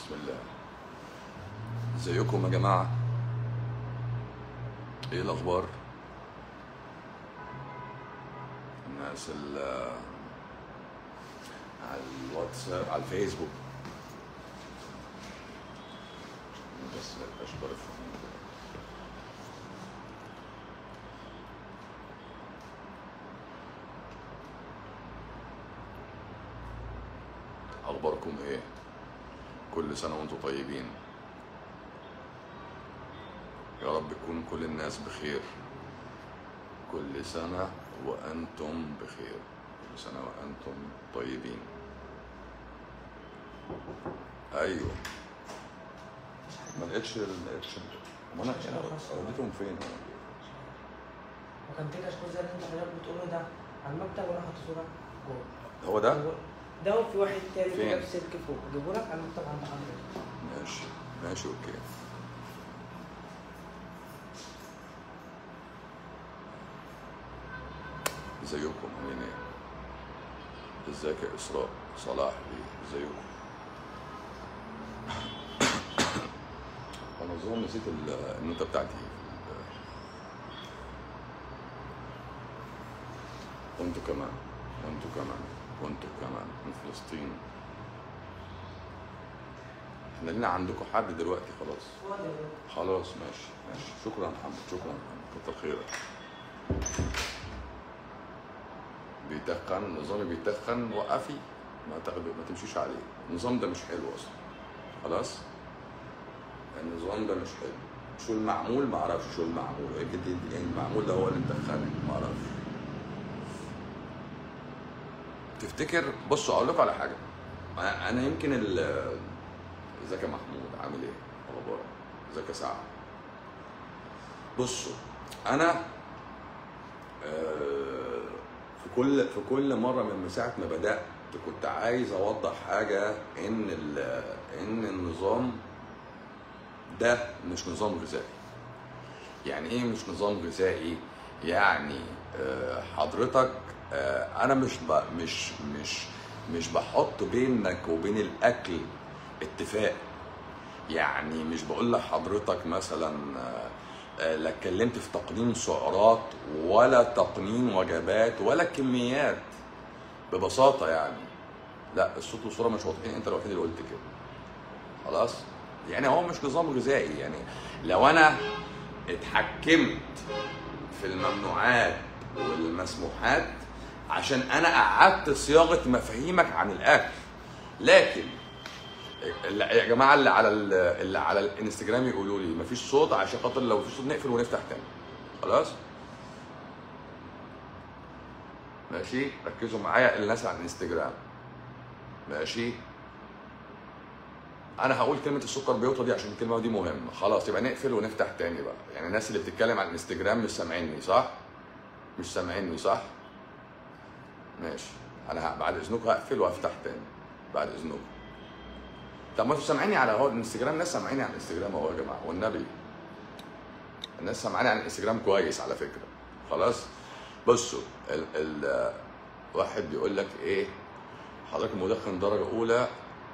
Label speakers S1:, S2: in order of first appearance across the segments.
S1: بسم الله ازيكم يا جماعة ايه الاخبار الناس ال على الواتساب على الفيسبوك بس ما يبقاش ضارب في عيني كده. اخباركم ايه كل سنة وانتم طيبين يا رب تكون كل الناس بخير كل سنة وأنتم بخير كل سنة وأنتم طيبين أيوه ما لقيتش ال- ما لقيتش ما أنا أنا وديتهم فين
S2: وكان في كشكول زي اللي انت حضرتك بتقوله ده على المكتب وانا حاطط صوره جوه
S1: هو ده
S2: جوه. ده وفي واحد تاني
S1: فين؟
S2: كده في سلك فوق اجيبه لك على المكتب عند حضرتك
S1: ماشي ماشي أوكي ازيكم عاملين ايه؟ ازيك يا اسراء صلاح بيه ازيكم؟ انا ظن نسيت ال- النوتة بتاعتي وانتوا كمان وانتوا كمان وانتوا كمان من فلسطين احنا لينا عندكم حد دلوقتي خلاص
S2: فاضي
S1: خلاص ماشي ماشي شكرا يا محمد شكرا يا محمد كتر خيرك بيتخن نظامي بيتخن وقفي ما تاخدي ما تمشيش عليه النظام ده مش حلو اصلا خلاص النظام ده مش حلو شو المعمول ما اعرفش شو المعمول يمكن يعني المعمول ده هو اللي مدخلك ما اعرفش تفتكر بصوا اقول لكم على حاجه انا أنا يمكن ال- ازيك يا محمود عامل ايه اخبارك ازيك يا سعد بصوا انا آه، في كل في كل مره من ساعه ما بدات كنت عايز اوضح حاجه ان ال- ان النظام ده مش نظام غذائي يعني ايه مش نظام غذائي يعني آه، حضرتك آه، انا مش ب- مش مش مش بحط بينك وبين الاكل اتفاق يعني مش بقول لحضرتك مثلا آه، آه، لا اتكلمت في تقنين سعرات ولا تقنين وجبات ولا كميات ببساطه يعني لا الصوت والصوره مش واضحين انت الوحيد اللي قلت كده خلاص يعني هو مش نظام غذائي يعني لو انا اتحكمت في الممنوعات والمسموحات عشان انا قعدت صياغه مفاهيمك عن الاكل لكن اللي- يا جماعه اللي على ال- اللي على الانستجرام يقولوا لي مفيش صوت عشان خاطر لو في صوت نقفل ونفتح تاني خلاص ماشي ركزوا معايا الناس على الانستجرام ماشي انا هقول كلمه السكر بيوطى دي عشان الكلمه دي مهمه خلاص يبقى نقفل ونفتح تاني بقى يعني الناس اللي بتتكلم على الانستجرام مش سامعيني صح مش سامعيني صح ماشي انا ه- بعد اذنكم هقفل وافتح تاني بعد اذنكم طب ما انتوا سامعيني على هو الانستجرام الناس سامعيني على الانستجرام اهو يا جماعه والنبي الناس سامعاني على الانستجرام كويس على فكره خلاص بصوا ال ال واحد بيقول لك ايه حضرتك مدخن درجه اولى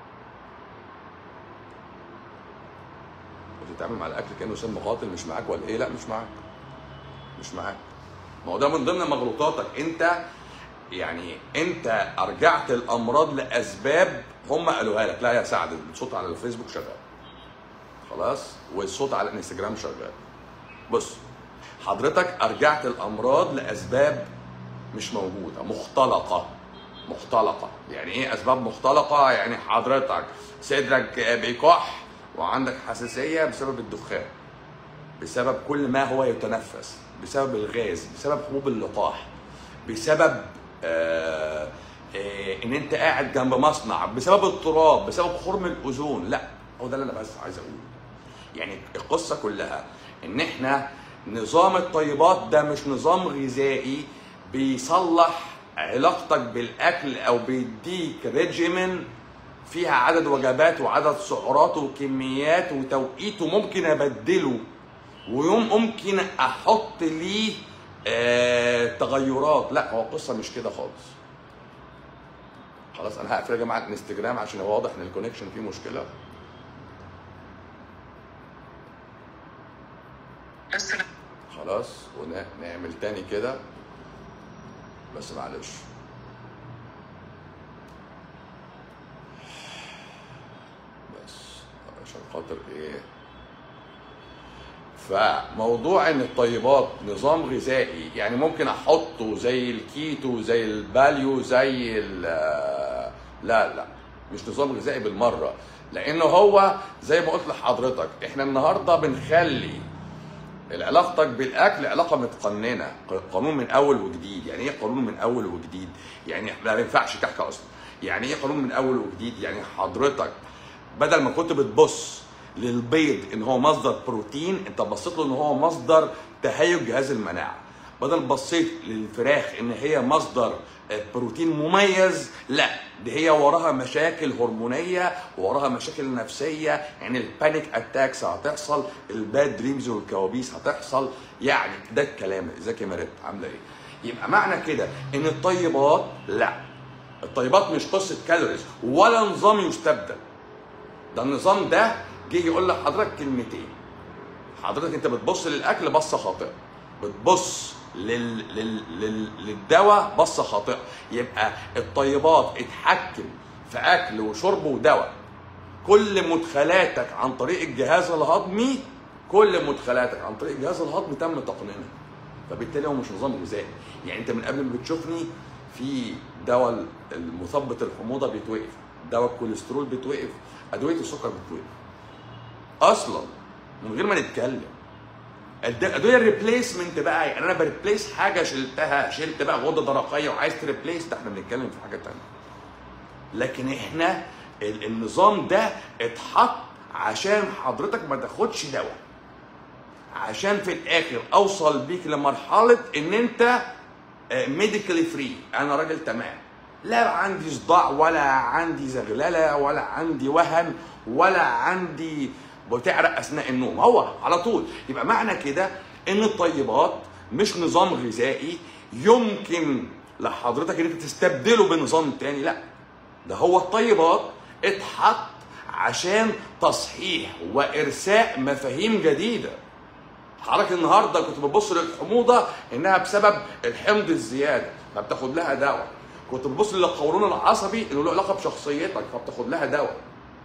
S1: وتتعامل مع الاكل كانه سم قاتل مش معاك ولا ايه لا مش معاك مش معاك ما هو ده من ضمن مغلوطاتك انت يعني انت ارجعت الامراض لاسباب هم قالوها لك لا يا سعد الصوت على الفيسبوك شغال خلاص والصوت على الانستجرام شغال بص حضرتك ارجعت الامراض لاسباب مش موجوده مختلقه مختلقه يعني ايه اسباب مختلقه يعني حضرتك صدرك بيكح وعندك حساسيه بسبب الدخان بسبب كل ما هو يتنفس بسبب الغاز بسبب حبوب اللقاح بسبب آه آه ان انت قاعد جنب مصنع بسبب التراب بسبب خرم الاوزون لا هو ده اللي انا بس عايز اقوله يعني القصه كلها ان احنا نظام الطيبات ده مش نظام غذائي بيصلح علاقتك بالاكل او بيديك ريجيمن فيها عدد وجبات وعدد سعرات وكميات وتوقيت وممكن ابدله ويوم ممكن احط ليه آه تغيرات لا هو القصه مش كده خالص خلاص انا هقفل يا جماعه الانستجرام عشان هو واضح ان الكونكشن فيه مشكله خلاص ونعمل تاني كده بس معلش بس عشان خاطر ايه فموضوع ان الطيبات نظام غذائي يعني ممكن احطه زي الكيتو زي الباليو زي ال لا لا مش نظام غذائي بالمره لانه هو زي ما قلت لحضرتك احنا النهارده بنخلي علاقتك بالاكل علاقه متقننه قانون من اول وجديد يعني ايه قانون من اول وجديد يعني ما ينفعش كحكه اصلا يعني ايه قانون من اول وجديد يعني حضرتك بدل ما كنت بتبص للبيض ان هو مصدر بروتين انت بصيت له ان هو مصدر تهيج جهاز المناعه بدل بصيت للفراخ ان هي مصدر بروتين مميز لا دي هي وراها مشاكل هرمونيه وراها مشاكل نفسيه يعني البانيك اتاكس هتحصل الباد دريمز والكوابيس هتحصل يعني ده الكلام ازيك يا مريت عامله ايه يبقى معنى كده ان الطيبات لا الطيبات مش قصه كالوريز ولا نظام يستبدل ده النظام ده جه يقول لحضرتك كلمتين حضرتك انت بتبص للاكل بصه خاطئه بتبص لل... لل... لل... للدواء بصه خاطئه يبقى الطيبات اتحكم في اكل وشرب ودواء كل مدخلاتك عن طريق الجهاز الهضمي كل مدخلاتك عن طريق الجهاز الهضمي تم تقنينها فبالتالي هو مش نظام غذائي يعني انت من قبل ما بتشوفني في دواء المثبط الحموضه بيتوقف دواء الكوليسترول بيتوقف ادويه السكر بتوقف اصلا من غير ما نتكلم الادويه الريبليسمنت بقى يعني انا بريبليس حاجه شلتها شلت بقى غده درقيه وعايز تريبليس ده احنا بنتكلم في حاجه ثانيه لكن احنا النظام ده اتحط عشان حضرتك ما تاخدش دواء عشان في الاخر اوصل بيك لمرحله ان انت ميديكالي فري انا راجل تمام لا عندي صداع ولا عندي زغلله ولا عندي وهن ولا عندي بتعرق اثناء النوم هو على طول يبقى معنى كده ان الطيبات مش نظام غذائي يمكن لحضرتك ان انت تستبدله بنظام تاني لا ده هو الطيبات اتحط عشان تصحيح وارساء مفاهيم جديده حضرتك النهارده كنت بتبص للحموضه انها بسبب الحمض الزياده فبتاخد لها دواء كنت بتبص للقولون العصبي انه له علاقه بشخصيتك فبتاخد لها دواء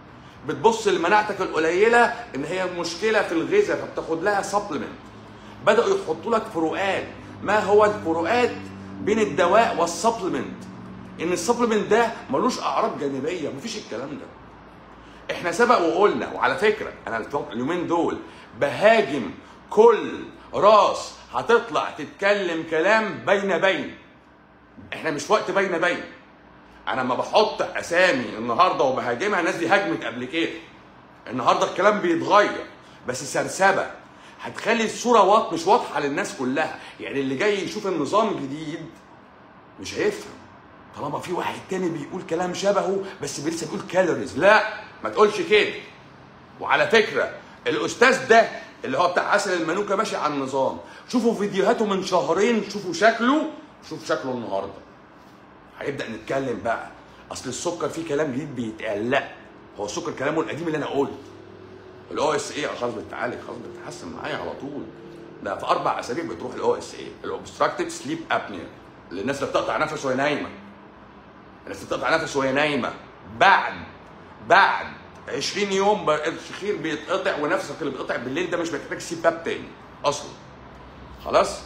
S1: بتبص لمناعتك القليله ان هي مشكله في الغذاء فبتاخد لها سبلمنت بداوا يحطوا لك فروقات ما هو الفروقات بين الدواء والسبلمنت ان السبلمنت ده ملوش اعراض جانبيه مفيش الكلام ده احنا سبق وقلنا وعلى فكره انا اليومين دول بهاجم كل راس هتطلع تتكلم كلام بين بين احنا مش وقت بين بين انا لما بحط اسامي النهارده وبهاجمها الناس دي هاجمت قبل كده النهارده الكلام بيتغير بس سرسبه هتخلي الصوره واضحه مش واضحه للناس كلها يعني اللي جاي يشوف النظام جديد مش هيفهم طالما في واحد تاني بيقول كلام شبهه بس لسه بيقول كالوريز لا ما تقولش كده وعلى فكره الاستاذ ده اللي هو بتاع عسل المنوكه ماشي على النظام شوفوا فيديوهاته من شهرين شوفوا شكله شوف شكله النهارده هيبدا نتكلم بقى اصل السكر فيه كلام جديد بيتقال لا هو السكر كلامه القديم اللي انا قلت الاو اس اي خلاص بتعالج خلاص بتتحسن معايا على طول ده في اربع اسابيع بتروح الاو اس اي الاوبستراكتيف سليب ابنيا للناس اللي بتقطع نفس وهي نايمه الناس اللي بتقطع نفس وهي نايمه بعد بعد 20 يوم الشخير بيتقطع ونفسك اللي بيتقطع بالليل ده مش محتاج سي باب تاني اصلا خلاص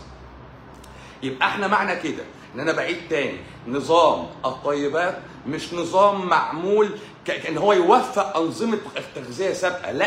S1: يبقى احنا معنى كده ان انا بعيد تاني نظام الطيبات مش نظام معمول كان هو يوفق انظمه تغذيه سابقه لا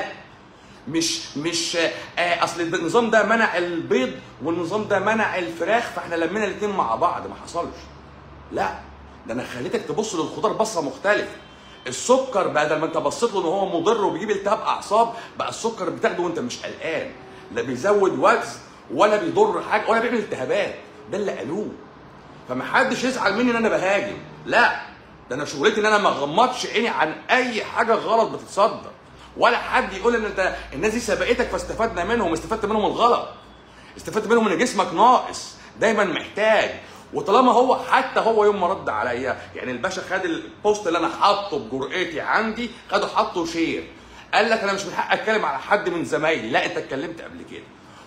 S1: مش مش آه اصل النظام ده منع البيض والنظام ده منع الفراخ فاحنا لمينا الاثنين مع بعض ما حصلش لا ده انا خليتك تبص للخضار بصه مختلفه السكر بدل ما انت بصيت له ان هو مضر وبيجيب التهاب اعصاب بقى السكر بتاخده وانت مش قلقان لا بيزود وزن ولا بيضر حاجه ولا بيعمل التهابات ده اللي قالوه فمحدش يزعل مني ان انا بهاجم لا ده انا شغلتي ان انا ما اغمضش عيني عن اي حاجه غلط بتتصدر ولا حد يقول ان انت الناس دي سبقتك فاستفدنا منهم استفدت منهم الغلط استفدت منهم ان جسمك ناقص دايما محتاج وطالما هو حتى هو يوم ما رد عليا يعني الباشا خد البوست اللي انا حاطه بجرأتي عندي خده حطه شير قال لك انا مش من حق اتكلم على حد من زمايلي لا انت اتكلمت قبل كده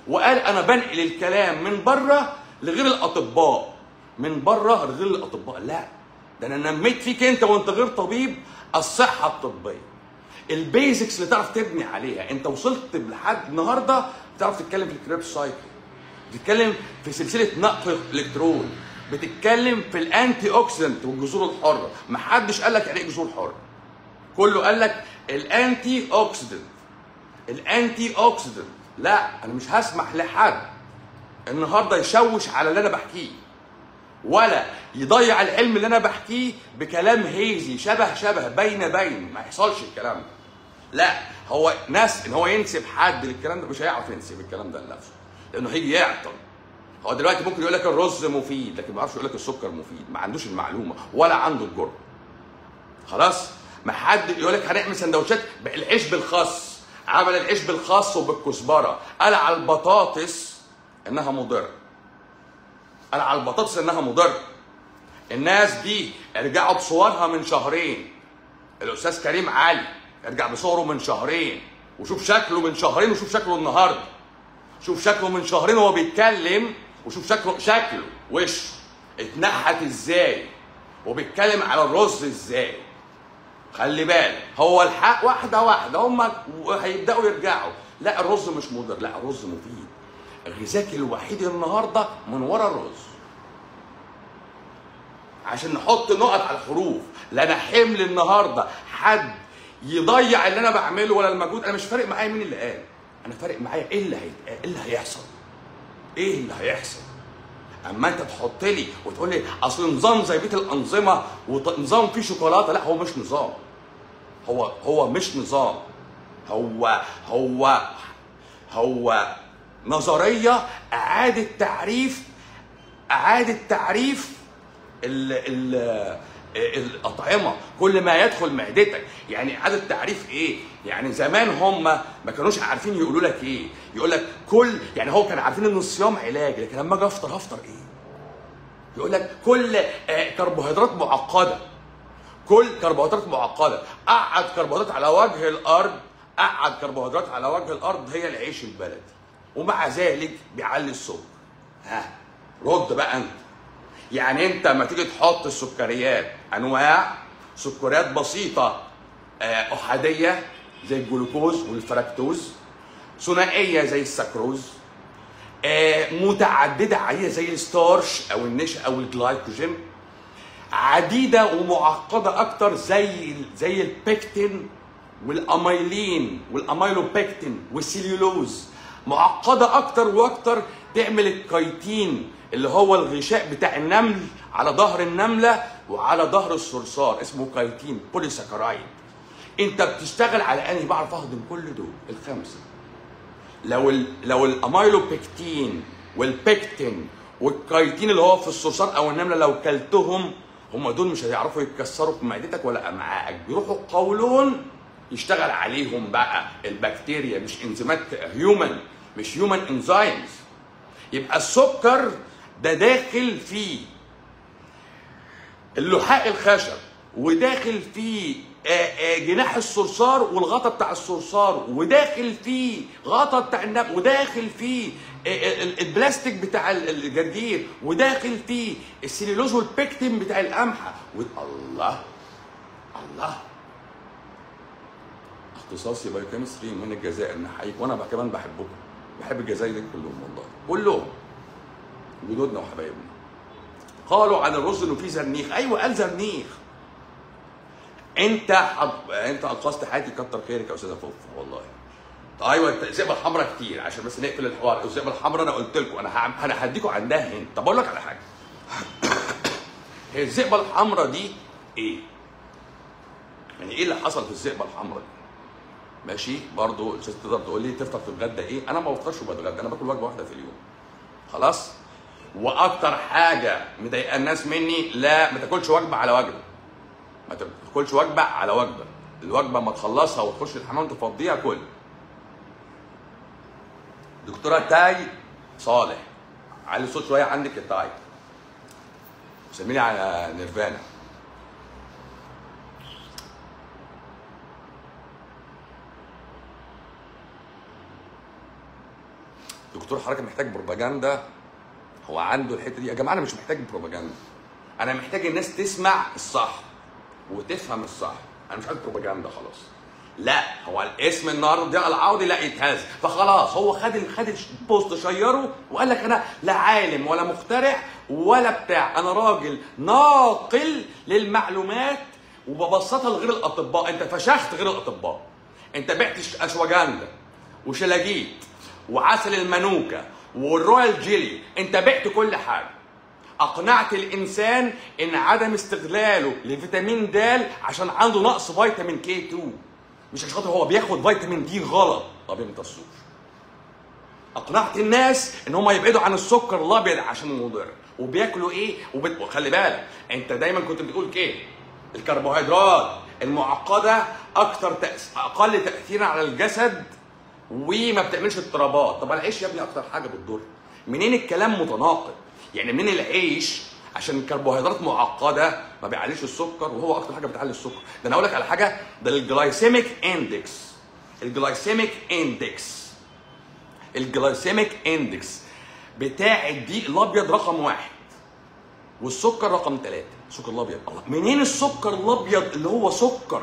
S1: وقال انا بنقل الكلام من بره لغير الاطباء من بره لغير الاطباء لا ده انا نميت فيك انت وانت غير طبيب الصحه الطبيه البيزكس اللي تعرف تبني عليها انت وصلت لحد النهارده بتعرف تتكلم في الكريب سايكل بتتكلم في سلسله نقل الكترون بتتكلم في الانتي اوكسيدنت والجذور الحره محدش قال لك يعني ايه جذور حره كله قال لك الانتي اوكسيدنت الانتي اوكسيدنت لا انا مش هسمح لحد النهارده يشوش على اللي انا بحكيه ولا يضيع العلم اللي انا بحكيه بكلام هيزي شبه شبه بين بين ما يحصلش الكلام ده لا هو ناس ان هو ينسب حد للكلام ده مش هيعرف ينسب الكلام ده لنفسه لانه هيجي يعطل هو دلوقتي ممكن يقول لك الرز مفيد لكن ما يعرفش يقول لك السكر مفيد ما عندوش المعلومه ولا عنده الجرأه خلاص ما حد يقول لك هنعمل سندوتشات بالعيش بالخس عمل العيش بالخس وبالكزبره قال على البطاطس انها مضره قال على البطاطس انها مضره الناس دي ارجعوا بصورها من شهرين الاستاذ كريم علي ارجع بصوره من شهرين وشوف شكله من شهرين وشوف شكله النهارده شوف شكله من شهرين وهو بيتكلم وشوف شكله شكله وشه اتنحت ازاي وبيتكلم على الرز ازاي خلي بالك هو الحق واحده واحده هم هيبداوا يرجعوا لا الرز مش مضر لا الرز مفيد غذاك الوحيد النهارده من ورا الرز عشان نحط نقط على الحروف لا انا حمل النهارده حد يضيع اللي انا بعمله ولا المجهود انا مش فارق معايا مين اللي قال انا فارق معايا ايه اللي هيتقال ايه اللي هيحصل ايه اللي هيحصل اما انت تحط لي وتقول لي اصل نظام زي بيت الانظمه ونظام فيه شوكولاته لا هو مش نظام هو هو مش نظام هو هو هو نظريه اعاده تعريف اعاده تعريف ال ال الاطعمه كل ما يدخل معدتك يعني اعاده تعريف ايه يعني زمان هم ما كانوش عارفين يقولوا لك ايه يقول لك كل يعني هو كان عارفين ان الصيام علاج لكن لما اجي افطر هفطر ايه يقول لك كل آه، كربوهيدرات معقده كل كربوهيدرات معقده قعد كربوهيدرات على وجه الارض قعد كربوهيدرات على وجه الارض هي العيش البلدي ومع ذلك بيعلي السكر ها رد بقى انت يعني انت لما تيجي تحط السكريات انواع سكريات بسيطه آه، احاديه زي الجلوكوز والفركتوز ثنائيه زي السكروز آه، متعدده عاديه زي الستارش او النشا او الجلايكوجين عديده ومعقده اكتر زي زي البيكتين والاميلين والاميلوبيكتين والسليولوز معقده اكتر واكتر تعمل الكايتين اللي هو الغشاء بتاع النمل على ظهر النمله وعلى ظهر الصرصار اسمه كايتين بوليساكرايد انت بتشتغل على انهي بعرف اهضم كل دول الخمسه لو ال لو الاميلوبيكتين والبيكتين والكايتين اللي هو في الصرصار او النمله لو كلتهم هم دول مش هيعرفوا يتكسروا في معدتك ولا امعائك بيروحوا قولون يشتغل عليهم بقى البكتيريا مش انزيمات هيومن مش هيومن انزيمز يبقى السكر ده داخل فيه اللحاء الخشب وداخل فيه آه، آه، جناح الصرصار والغطا بتاع الصرصار وداخل فيه غطا بتاع النب وداخل فيه آه، آه، ال- البلاستيك بتاع ال- الجرجير وداخل فيه السليلوز والبيكتين بتاع القمحه و- الله الله اختصاصي بايوكيمستري من الجزائر نحييك وانا بقى كمان بحبكم بحب الجزائريين كلهم والله كلهم جدودنا وحبايبنا قالوا عن الرز انه فيه زرنيخ ايوه قال زرنيخ انت حض... انت انقذت حياتي كتر خيرك يا استاذه فوف والله ايوه انت الذئبه الحمراء كتير عشان بس نقفل الحوار الذئبه الحمراء انا قلت لكم انا هعم... انا هديكم عندها هنا طب اقول لك على حاجه هي الذئبه الحمراء دي ايه؟ يعني ايه اللي حصل في الذئبه الحمراء دي؟ ماشي برضو الاستاذ تقدر تقول لي تفطر تتغدى ايه؟ انا ما بفطرش وبتغدى انا باكل وجبه واحده في اليوم خلاص؟ واكتر حاجه مضايقه الناس مني لا ما تاكلش وجبه على وجبه ما تاكلش وجبه على وجبه الوجبه ما تخلصها وتخش الحمام تفضيها كل دكتوره تاي صالح علي الصوت شويه عندك يا تاي سميني على نيرفانا قلت له حضرتك محتاج بروباجندا هو عنده الحته دي يا جماعه انا مش محتاج بروباجندا انا محتاج الناس تسمع الصح وتفهم الصح انا مش عايز بروباجندا خلاص لا هو الاسم النهارده ده العوضي لا يتهز فخلاص هو خد ال- خد البوست شيره وقال لك انا لا عالم ولا مخترع ولا بتاع انا راجل ناقل للمعلومات وببسطها لغير الاطباء انت فشخت غير الاطباء انت بعت ش- اشواجندا وشلاجيت وعسل المانوكا والرويال جيلي انت بعت كل حاجه اقنعت الانسان ان عدم استغلاله لفيتامين د عشان عنده نقص فيتامين كي 2 مش عشان خاطر هو بياخد فيتامين دي غلط طب ما تصوش اقنعت الناس ان هم يبعدوا عن السكر الابيض عشان مضر وبياكلوا ايه وبت... وخلي بالك انت دايما كنت بتقول ايه الكربوهيدرات المعقده اكتر تأس... اقل تاثيرا على الجسد وما بتعملش اضطرابات طب العيش يا ابني اكتر حاجه بتضر منين الكلام متناقض يعني منين العيش عشان الكربوهيدرات معقده ما بيعليش السكر وهو اكتر حاجه بتعلي السكر ده انا اقول لك على حاجه ده الجلايسيميك اندكس الجلايسيميك اندكس الجلايسيميك اندكس بتاع الدقيق الابيض رقم واحد والسكر رقم ثلاثة السكر الابيض الله منين السكر الابيض اللي هو سكر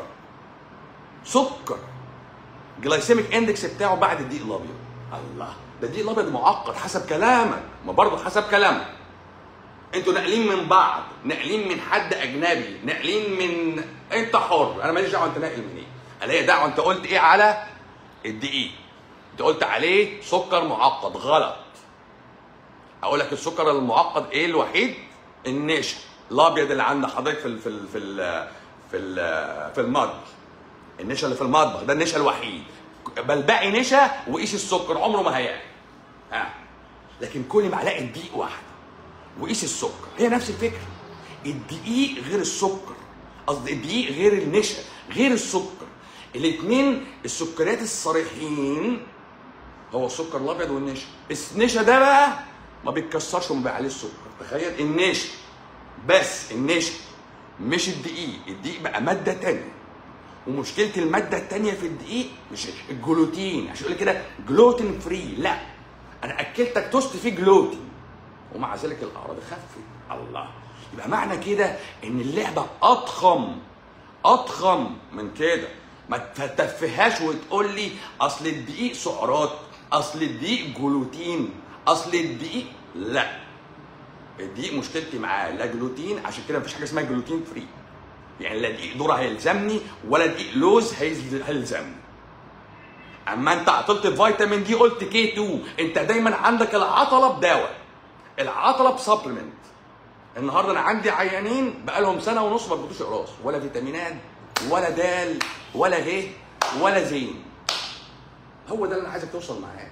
S1: سكر جلايسيميك اندكس بتاعه بعد الدقيق الابيض الله ده الدقيق الابيض معقد حسب كلامك ما برضه حسب كلامك انتوا ناقلين من بعض ناقلين من حد اجنبي ناقلين من انت حر انا ماليش دعوه انت ناقل من ايه انا ليا دعوه انت قلت ايه على الدقيق انت قلت عليه سكر معقد غلط اقول لك السكر المعقد ايه الوحيد النشا الابيض اللي عند حضرتك في ال في ال في ال في ال في المطبخ النشا اللي في المطبخ ده النشا الوحيد بل باقي نشا وقيس السكر عمره ما هيعلى ها لكن كل معلقه دقيق واحده وقيس السكر هي نفس الفكره الدقيق غير السكر قصدي الدقيق غير النشا غير السكر الاثنين السكريات الصريحين هو السكر الابيض والنشا النشا ده بقى ما بيتكسرش وما بيعليش السكر تخيل النشا بس النشا مش الدقيق الدقيق بقى ماده تانية ومشكله الماده التانية في الدقيق مش الجلوتين عشان يقول كده جلوتين فري لا انا اكلتك توست فيه جلوتين ومع ذلك الاعراض خفت الله يبقى معنى كده ان اللعبه اضخم اضخم من كده ما تتفهاش وتقول لي اصل الدقيق سعرات اصل الدقيق جلوتين اصل الدقيق لا الدقيق مشكلتي معاه لا جلوتين عشان كده مفيش حاجه اسمها جلوتين فري يعني لا دقيق ذره هيلزمني ولا دقيق لوز هيز- هيلزمني اما انت عطلت الفيتامين دي قلت كي 2 انت دايما عندك العطله بدواء العطله بسبلمنت النهارده انا عندي عيانين بقالهم سنه ونص ما بياخدوش اقراص ولا فيتامينات ولا دال ولا ه ولا زين هو ده اللي انا عايزك توصل معاه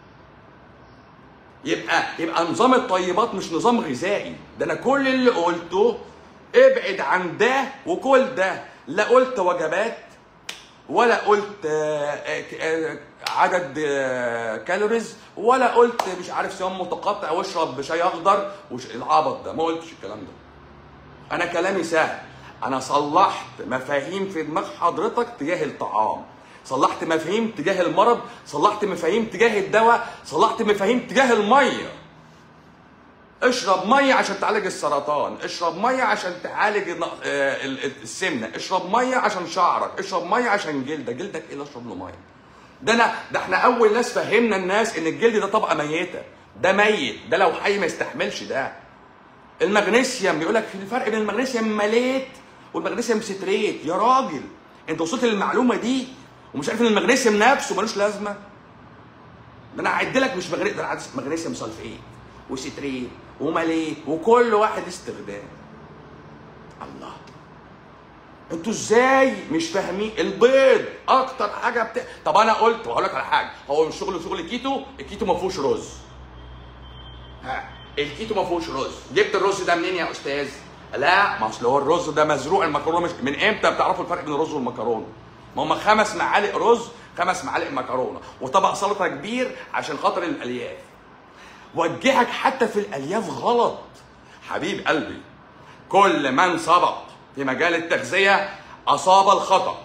S1: يبقى يبقى نظام الطيبات مش نظام غذائي ده انا كل اللي قلته ابعد عن ده وكل ده لا قلت وجبات ولا قلت آه، آه، آه، عدد آه، كالوريز ولا قلت مش عارف صيام متقطع واشرب شاي اخضر وش العبط ده ما قلتش الكلام ده انا كلامي سهل انا صلحت مفاهيم في دماغ حضرتك تجاه الطعام صلحت مفاهيم تجاه المرض صلحت مفاهيم تجاه الدواء صلحت مفاهيم تجاه الميه اشرب ميه عشان تعالج السرطان اشرب ميه عشان تعالج الن- آه، ال- ال- السمنه اشرب ميه عشان شعرك اشرب ميه عشان جلدك جلدك ايه اللي اشرب له ميه ده انا ده احنا اول ناس فهمنا الناس ان الجلد ده طبقه ميته ده ميت ده لو حي ما يستحملش ده المغنيسيوم بيقول لك في الفرق بين المغنيسيوم ماليت والمغنيسيوم ستريت يا راجل انت وصلت للمعلومه دي ومش عارف ان المغنيسيوم نفسه ملوش لازمه ده انا هعد لك مش مغنيسيوم ده انا هعد مغنيسيوم سلفيت وستريت وماليت وكل واحد استخدام الله انتوا ازاي مش فاهمين البيض اكتر حاجه بتا... طب انا قلت وهقول لك على حاجه هو مش شغل شغل كيتو الكيتو ما فيهوش رز ها الكيتو ما فيهوش رز جبت الرز ده منين يا استاذ لا ما اصل هو الرز ده مزروع المكرونه مش من امتى بتعرفوا الفرق بين الرز والمكرونه ما هم خمس معالق رز خمس معالق مكرونه وطبق سلطه كبير عشان خاطر الالياف وجهك حتى في الالياف غلط حبيب قلبي كل من سبق في مجال التغذيه اصاب الخطا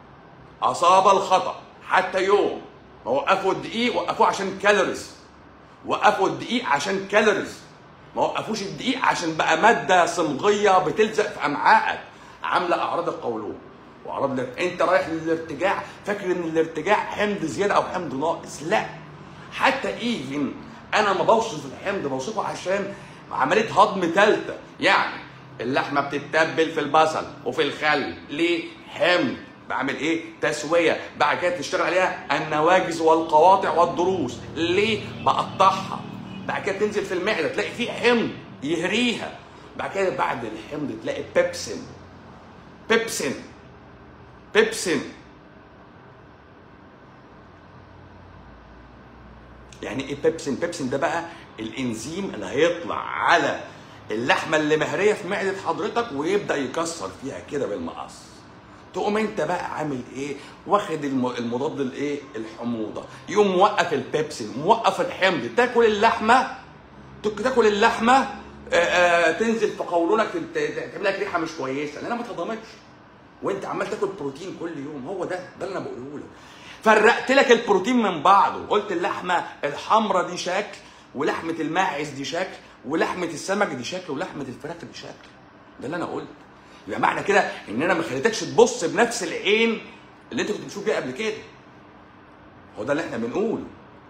S1: اصاب الخطا حتى يوم ما وقفوا الدقيق وقفوه عشان كالوريز وقفوا الدقيق عشان كالوريز ما وقفوش الدقيق عشان بقى ماده صمغيه بتلزق في امعائك عامله اعراض القولون واعراض الار- انت رايح للارتجاع فاكر ان الارتجاع حمض زياده او حمض ناقص لا حتى ايفن انا ما بوصف الحمض بوصفه عشان عمليه هضم ثالثه يعني اللحمه بتتبل في البصل وفي الخل ليه حمض بعمل ايه تسويه بعد كده تشتغل عليها النواجز والقواطع والضروس ليه بقطعها بعد كده تنزل في المعده تلاقي فيه حمض يهريها بعد كده بعد الحمض تلاقي بيبسين بيبسين بيبسين يعني ايه بيبسين بيبسين ده بقى الانزيم اللي هيطلع على اللحمه اللي مهريه في معده حضرتك ويبدا يكسر فيها كده بالمقص تقوم انت بقى عامل ايه واخد الم- المضاد الايه الحموضه يقوم موقف البيبسين موقف الحمض تاكل اللحمه تك- تاكل اللحمه آه، آه، تنزل في قولونك ت- ت- تعمل لك ريحه مش كويسه لانها ما اتهضمتش وانت عمال تاكل بروتين كل يوم هو ده ده اللي انا بقوله لك فرقت لك البروتين من بعضه قلت اللحمه الحمراء دي شكل ولحمه الماعز دي شكل ولحمه السمك دي شكل ولحمه الفراخ دي شكل ده اللي انا قلت يبقى معنى كده ان انا ما خليتكش تبص بنفس العين اللي انت كنت بتشوف بيها قبل كده هو ده اللي احنا بنقوله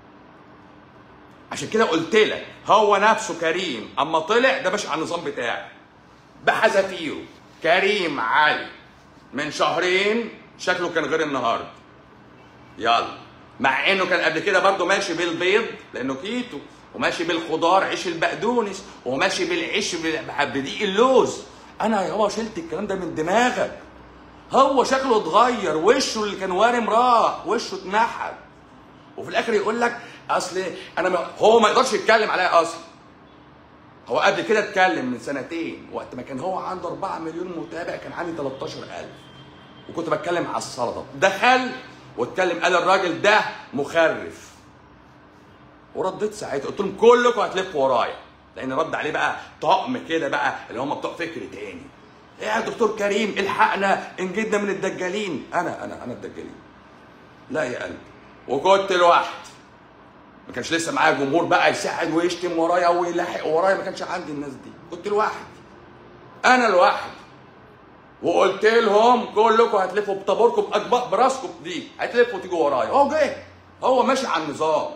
S1: عشان كده قلت لك هو نفسه كريم اما طلع ده ماشي على النظام بتاعي بحذافيره كريم علي من شهرين شكله كان غير النهارده يلا مع انه كان قبل كده برضه ماشي بالبيض لانه كيتو وماشي بالخضار عيش البقدونس وماشي بالعيش بال- بدقيق اللوز انا يابا شلت الكلام ده من دماغك هو شكله اتغير وشه اللي كان وارم راح وشه اتنحت وفي الاخر يقول لك اصل انا ما هو ما يقدرش يتكلم عليا اصلا هو قبل كده اتكلم من سنتين وقت ما كان هو عنده 4 مليون متابع كان عندي 13000 وكنت بتكلم على السلطه دخل واتكلم قال الراجل ده مخرف ورديت ساعتها قلت لهم كلكم هتلفوا ورايا لان رد عليه بقى طقم كده بقى اللي هم بتوع فكر تاني ايه يا دكتور كريم الحقنا انجدنا من الدجالين انا انا انا الدجالين لا يا قلبي وكنت لوحدي ما كانش لسه معايا جمهور بقى يساعد ويشتم ورايا ويلاحق ورايا ما كانش عندي الناس دي كنت لوحدي انا لوحدي وقلت لهم كلكم هتلفوا بطابوركم اجباء براسكم دي هتلفوا تيجوا ورايا هو جه هو ماشي على النظام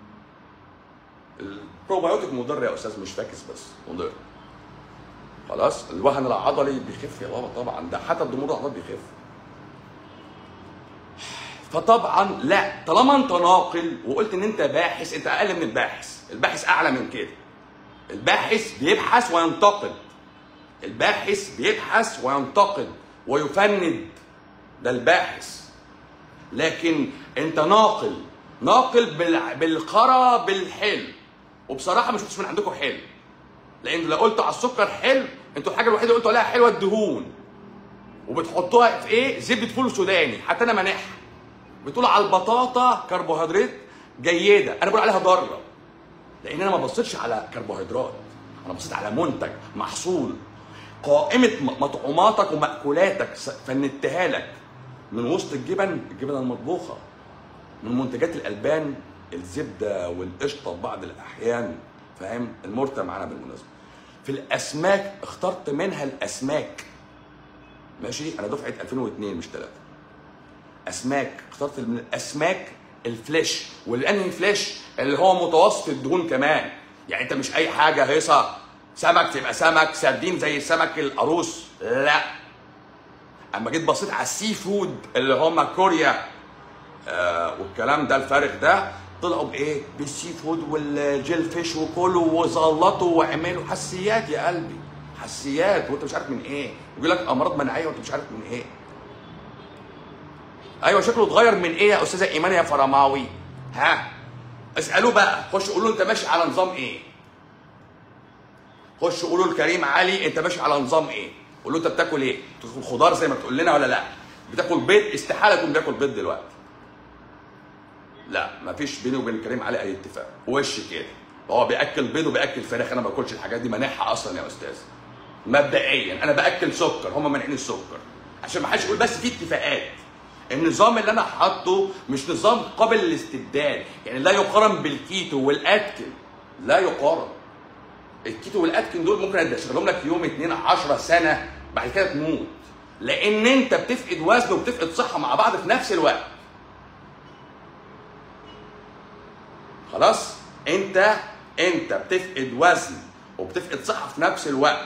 S1: البروبايوتيك مضر يا استاذ مش فاكس بس مضر خلاص الوهن العضلي بيخف يا بابا طبعا ده حتى الضمور العضلي بيخف فطبعا لا طالما انت ناقل وقلت ان انت باحث انت اقل من الباحث الباحث اعلى من كده الباحث بيبحث وينتقد الباحث بيبحث وينتقد ويفند ده الباحث لكن انت ناقل ناقل بال- بالخرا بالحلو وبصراحه مش شفتش من عندكم حلو لان لو قلتوا على السكر حلو انتوا الحاجه الوحيده اللي قلتوا عليها حلوه الدهون وبتحطوها في ايه زبده فول سوداني حتى انا مانعها بتقول على البطاطا كربوهيدرات جيده انا بقول عليها ضاره لان انا ما بصيتش على كربوهيدرات انا بصيت على منتج محصول قائمه م- مطعوماتك ومأكولاتك س- فندتها لك من وسط الجبن الجبن المطبوخه من منتجات الالبان الزبده والقشطه في بعض الاحيان فاهم المرتة معانا بالمناسبه في الاسماك اخترت منها الاسماك ماشي انا دفعه 2002 مش 3 اسماك اخترت من الاسماك الفليش والانهي فليش اللي هو متوسط الدهون كمان يعني انت مش اي حاجه هيصه سمك تبقى سمك سردين زي سمك القاروص لا اما جيت بصيت على السي فود اللي هم كوريا آه والكلام ده الفارغ ده طلعوا بايه؟ بالسي فود والجيل فيش وكلوا وزلطوا وعملوا حسيات يا قلبي حسيات وانت مش عارف من ايه ويقول لك امراض مناعيه وانت مش عارف من ايه ايوه شكله اتغير من ايه يا استاذه ايمان يا فرماوي ها اسالوه بقى خش قولوا انت ماشي على نظام ايه خش قولوا لكريم علي انت ماشي على نظام ايه قول له انت بتاكل ايه بتاكل خضار زي ما بتقول لنا ولا لا بتاكل بيض استحاله يكون بياكل بيض دلوقتي لا مفيش بيني وبين كريم علي اي اتفاق وش كده هو بياكل بيض وبياكل فراخ انا ما باكلش الحاجات دي مانعها اصلا يا استاذ مبدئيا انا باكل سكر هم مانعين السكر عشان ما حدش يقول بس في اتفاقات النظام اللي انا حاطه مش نظام قابل للاستبدال يعني لا يقارن بالكيتو والاتكن لا يقارن الكيتو والاتكن دول ممكن ادخلهم لك يوم اتنين 10 سنه بعد كده تموت لان انت بتفقد وزن وبتفقد صحه مع بعض في نفس الوقت خلاص انت انت بتفقد وزن وبتفقد صحه في نفس الوقت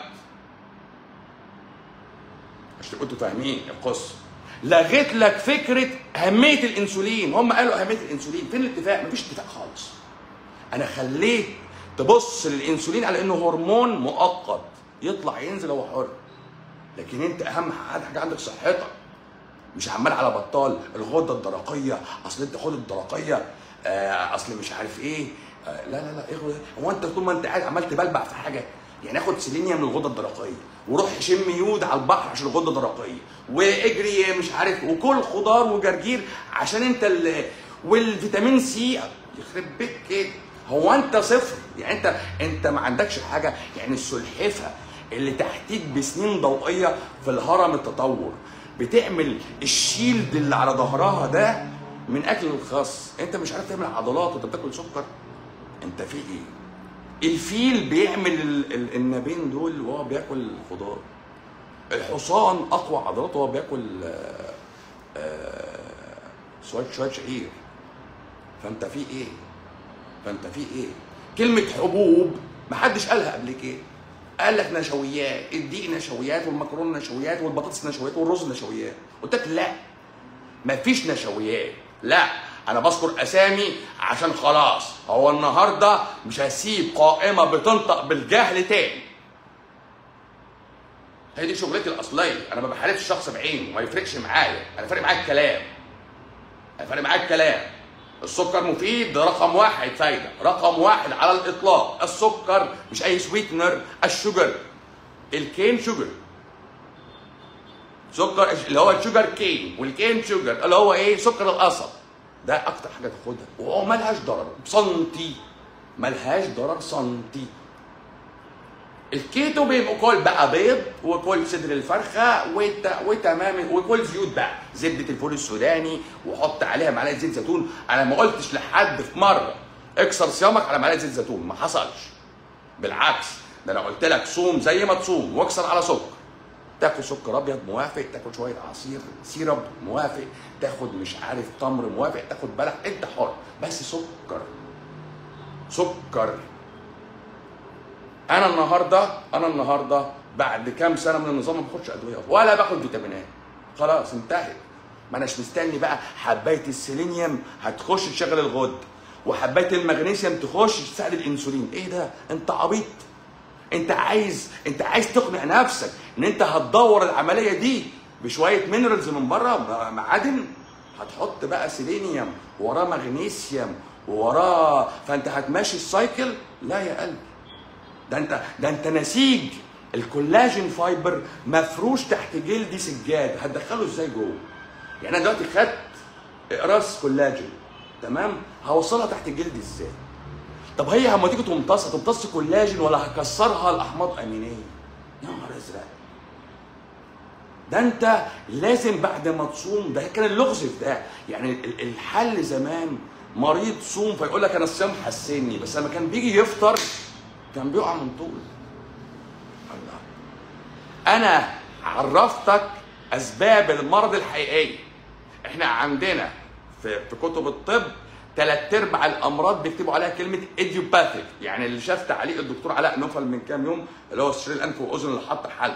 S1: عشان تبقوا انتوا فاهمين القصه لغيت لك فكره اهميه الانسولين هم قالوا اهميه الانسولين فين الاتفاق مفيش اتفاق خالص انا خليت تبص للانسولين على انه هرمون مؤقت يطلع ينزل هو حر لكن انت اهم حاجه عندك صحتك مش عمال على بطال الغده الدرقيه اصل انت غده الدرقيه آه اصل مش عارف ايه آه لا لا لا ايه غدة- هو انت طول ما انت قاعد عمال تبلبع في حاجه يعني اخد سيلينيوم من الغده الدرقيه وروح شم يود على البحر عشان الغده الدرقيه واجري مش عارف وكل خضار وجرجير عشان انت ال... والفيتامين سي يخرب بيت كده هو انت صفر يعني انت انت ما عندكش حاجه يعني السلحفه اللي تحتيك بسنين ضوئيه في الهرم التطور بتعمل الشيلد اللي على ظهرها ده من اكل الخس انت مش عارف تعمل عضلات وانت بتاكل سكر انت في ايه الفيل بيعمل ال- ال- النابين دول وهو بياكل خضار الحصان اقوى عضلاته وهو بياكل آه، آه، شويه شويه شعير فانت في ايه فانت في ايه كلمه حبوب محدش قالها قبل كده قال لك نشويات الدقيق نشويات والمكرونه نشويات والبطاطس نشويات والرز نشويات قلت لك لا مفيش نشويات لا انا بذكر اسامي عشان خلاص هو النهارده مش هسيب قائمه بتنطق بالجهل تاني هي دي شغلتي الاصليه انا ما بحاربش شخص بعينه ما يفرقش معايا انا فارق معايا الكلام انا فارق معايا الكلام السكر مفيد ده رقم واحد فايده رقم واحد على الاطلاق السكر مش اي سويتنر الشجر الكين شجر سكر اللي هو الشجر كين والكين شجر اللي هو ايه سكر القصب ده اكتر حاجه تاخدها وهو ملهاش ضرر سنتي ملهاش ضرر سنتي الكيتو بيبقوا كل بقى بيض وكل صدر الفرخه وت... وتمام وكل زيوت بقى زبده الفول السوداني وحط عليها معلقه زيت زيتون انا ما قلتش لحد في مره اكسر صيامك على معلقه زيت زيتون ما حصلش بالعكس ده انا قلت لك صوم زي ما تصوم واكسر على سكر تاكل سكر ابيض موافق تاكل شويه عصير سيرب موافق تاخد مش عارف تمر موافق تاخد بلح انت حر بس سكر سكر انا النهارده انا النهارده بعد كام سنه من النظام ما باخدش ادويه ولا باخد فيتامينات خلاص انتهت ما اناش مستني بقى حبايه السيلينيوم هتخش تشغل الغد وحبايه المغنيسيوم تخش تساعد الانسولين ايه ده انت عبيط انت عايز انت عايز تقنع نفسك ان انت هتدور العمليه دي بشويه مينرالز من بره م- معادن هتحط بقى سيلينيوم وراه مغنيسيوم وراه فانت هتماشي السايكل لا يا قلبي ده انت ده انت نسيج الكولاجين فايبر مفروش تحت جلدي سجاد هتدخله ازاي جوه يعني انا دلوقتي خدت اقراص كولاجين تمام هوصلها تحت الجلد ازاي طب هي لما تيجي تمتص هتمتص كولاجين ولا هكسرها لاحماض امينيه يا نهار ازرق ده انت لازم بعد ما تصوم ده كان اللغز في ده يعني ال- الحل زمان مريض صوم فيقول لك انا الصيام حسني بس لما كان بيجي يفطر كان بيقع من طول الله انا عرفتك اسباب المرض الحقيقيه احنا عندنا في, في كتب الطب ثلاث ارباع الامراض بيكتبوا عليها كلمه ايديوباثيك يعني اللي شاف تعليق الدكتور علاء نوفل من كام يوم اللي هو استشاري الانف واذن اللي حط حلق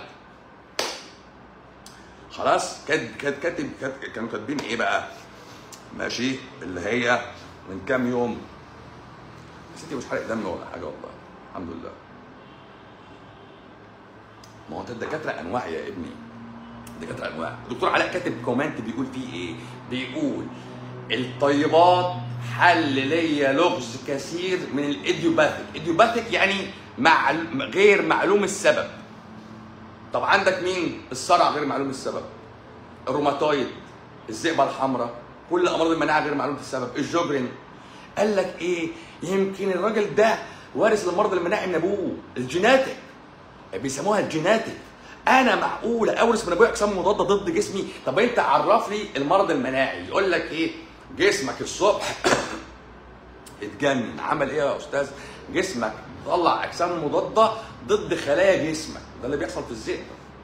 S1: خلاص كاتب كات- كاتب كات- كانوا كاتبين ايه بقى ماشي اللي هي من كام يوم يا ستي مش حرق دم ولا حاجه والله الحمد لله ما هو انت الدكاتره انواع يا ابني دكاتره انواع الدكتور علاء كاتب كومنت بيقول فيه ايه بيقول الطيبات حل ليا لغز كثير من الايديوباثيك ايديوباثيك يعني مع غير معلوم السبب طب عندك مين الصرع غير معلوم السبب الروماتويد الذئبه الحمراء كل امراض المناعه غير معلومه السبب الجوجرين قال لك ايه يمكن الراجل ده وارث المرض المناعي من ابوه الجيناتيك بيسموها الجيناتيك انا معقوله اورث من ابويا اجسام مضاده ضد جسمي طب انت عرف لي المرض المناعي يقول لك ايه جسمك الصبح اتجنن عمل ايه يا استاذ جسمك طلع اجسام مضاده ضد خلايا جسمك ده اللي بيحصل في الذئب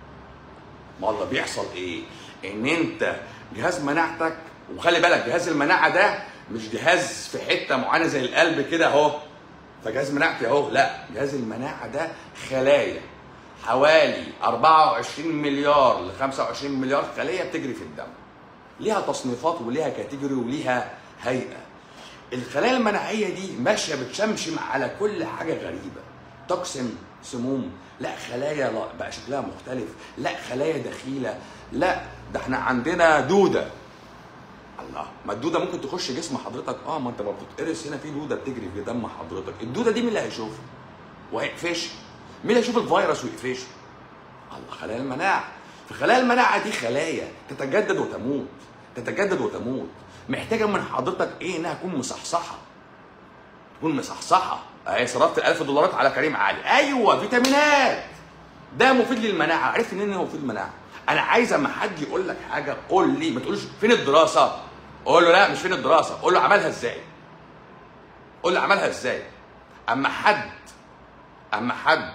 S1: ما اللي بيحصل ايه ان انت جهاز مناعتك وخلي بالك جهاز المناعه ده مش جهاز في حته معينه زي القلب كده اهو فجهاز مناعتي اهو لا جهاز المناعه ده خلايا حوالي 24 مليار ل 25 مليار خليه بتجري في الدم ليها تصنيفات وليها كاتيجوري وليها هيئه الخلايا المناعيه دي ماشيه بتشمشم على كل حاجه غريبه توكسين سموم لا خلايا لا بقى شكلها مختلف لا خلايا دخيله لا ده احنا عندنا دوده الله ما الدوده ممكن تخش جسم حضرتك اه ما انت ما بتتقرص هنا في دوده بتجري في دم حضرتك الدوده دي مين اللي هيشوفها وهيقفشها مين اللي هيشوف الفيروس ويقفشه الله خلايا المناعه فخلايا المناعه دي خلايا تتجدد وتموت تتجدد وتموت محتاجه من حضرتك ايه انها تكون مصحصحه تكون مصحصحه اهي صرفت ال 1000 دولارات على كريم علي ايوه فيتامينات ده مفيد للمناعه عرفت منين هو مفيد للمناعه انا عايز اما حد يقول لك حاجه قول لي ما تقولش فين الدراسه قول له لا مش فين الدراسه قول له عملها ازاي قول له عملها ازاي اما حد اما حد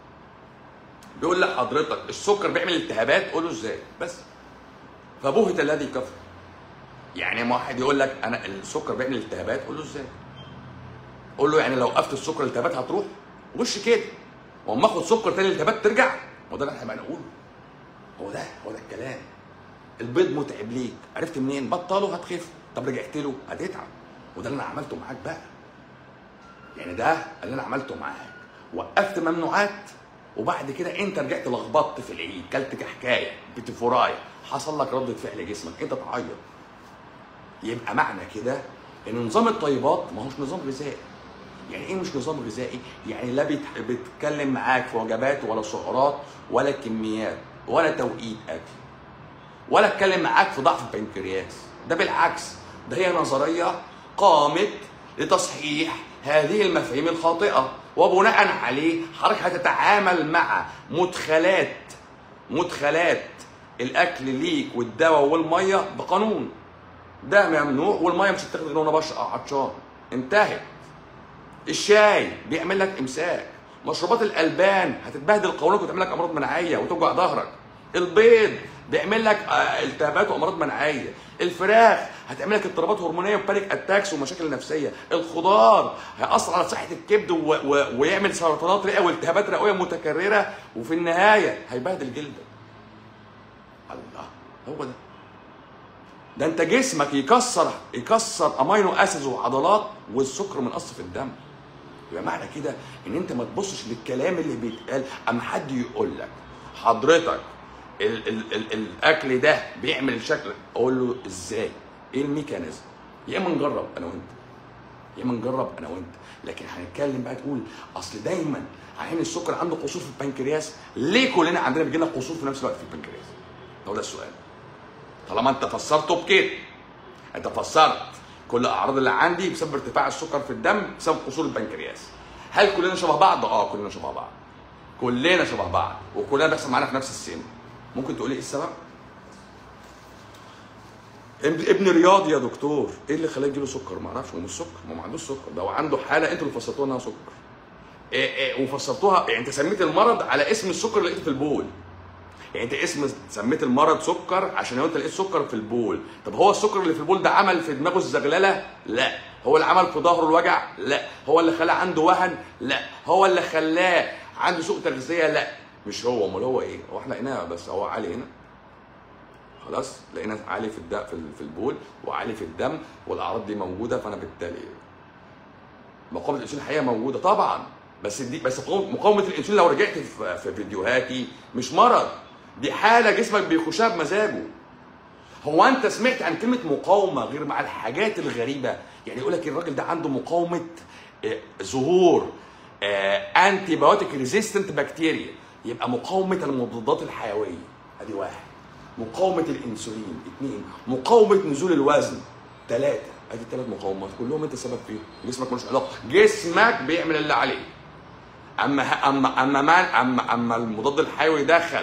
S1: بيقول لحضرتك السكر بيعمل التهابات قول له ازاي بس فبهت الذي كفر يعني ما واحد يقول لك انا السكر بيعمل التهابات قول له ازاي قول له يعني لو وقفت السكر الالتهابات هتروح وش كده واما اخد سكر تاني الالتهابات ترجع هو ده اللي احنا نقوله هو ده هو ده الكلام البيض متعب ليك عرفت منين بطله هتخف طب رجعت له هتتعب وده اللي انا عملته معاك بقى يعني ده اللي انا عملته معاك وقفت ممنوعات وبعد كده انت رجعت لخبطت في العيد كلت كحكايه بتفورايه حصل لك ردة فعل جسمك انت تعيط يبقى معنى كده ان نظام الطيبات ما هوش نظام غذائي يعني ايه مش نظام غذائي يعني لا بيت- بيتكلم معاك في وجبات ولا سعرات ولا كميات ولا توقيت اكل ولا اتكلم معاك في ضعف البنكرياس ده بالعكس ده هي نظريه قامت لتصحيح هذه المفاهيم الخاطئه وبناء عليه حضرتك هتتعامل مع مدخلات مدخلات الاكل ليك والدواء والميه بقانون ده ممنوع والميه مش هتاخد غير وانا بشرب عطشان انتهت الشاي بيعمل لك امساك مشروبات الالبان هتتبهدل قولك وتعمل لك امراض مناعيه وتوجع ظهرك البيض بيعمل لك آه، التهابات وامراض مناعيه الفراخ هتعمل لك اضطرابات هرمونيه وبانيك اتاكس ومشاكل نفسيه الخضار هيأثر على صحه الكبد و... و... ويعمل سرطانات رئه والتهابات رئويه متكرره وفي النهايه هيبهدل جلدك الله هو ده ده انت جسمك يكسر يكسر امينو اسيدز وعضلات والسكر من قص في الدم يبقى معنى كده ان انت ما تبصش للكلام اللي بيتقال اما حد يقول لك حضرتك ال ال ال الاكل ده بيعمل شكل اقول له ازاي ايه الميكانيزم يا اما نجرب انا وانت يا اما نجرب انا وانت لكن هنتكلم بقى تقول اصل دايما عين السكر عنده قصور في البنكرياس ليه كلنا عندنا بيجي لنا قصور في نفس الوقت في البنكرياس هو ده السؤال طالما انت فسرته بكده انت فسرت كل الاعراض اللي عندي بسبب ارتفاع السكر في الدم بسبب قصور البنكرياس هل كلنا شبه بعض اه كلنا شبه بعض كلنا شبه بعض وكلنا بيحصل معانا في نفس السن ممكن تقولي ايه السبب ابن ابن رياضي يا دكتور ايه اللي خلاه يجيله سكر ما اعرفش هو مش سكر ما هو ما عندوش سكر ده هو عنده حاله انتوا اللي فسرتوها انها سكر إيه إيه وفسرتوها يعني انت سميت المرض على اسم السكر اللي لقيته في البول يعني انت اسم سميت المرض سكر عشان لو انت لقيت سكر في البول طب هو السكر اللي في البول ده عمل في دماغه الزغلله لا هو اللي عمل في ظهره الوجع لا هو اللي خلاه عنده وهن لا هو اللي خلاه عنده سوء تغذيه لا مش هو امال هو ايه هو احنا لقيناه بس هو عالي هنا خلاص لقينا عالي في الد... في ال- في البول وعالي في الدم والاعراض دي موجوده فانا بالتالي مقاومه الانسولين الحقيقه موجوده طبعا بس دي بس مقاومه مقاومة الانسولين لو رجعت في, في فيديوهاتي مش مرض دي حاله جسمك بيخشها بمزاجه هو انت سمعت عن كلمه مقاومه غير مع الحاجات الغريبه يعني يقول لك الراجل ده عنده مقاومه آه، ظهور انتي بايوتيك ريزيستنت بكتيريا يبقى مقاومه المضادات الحيويه ادي واحد مقاومه الانسولين اثنين مقاومه نزول الوزن ثلاثه ادي ثلاث مقاومات كلهم انت سبب فيهم جسمك ملوش علاقه جسمك بيعمل اللي عليه اما اما اما ما اما اما المضاد الحيوي دخل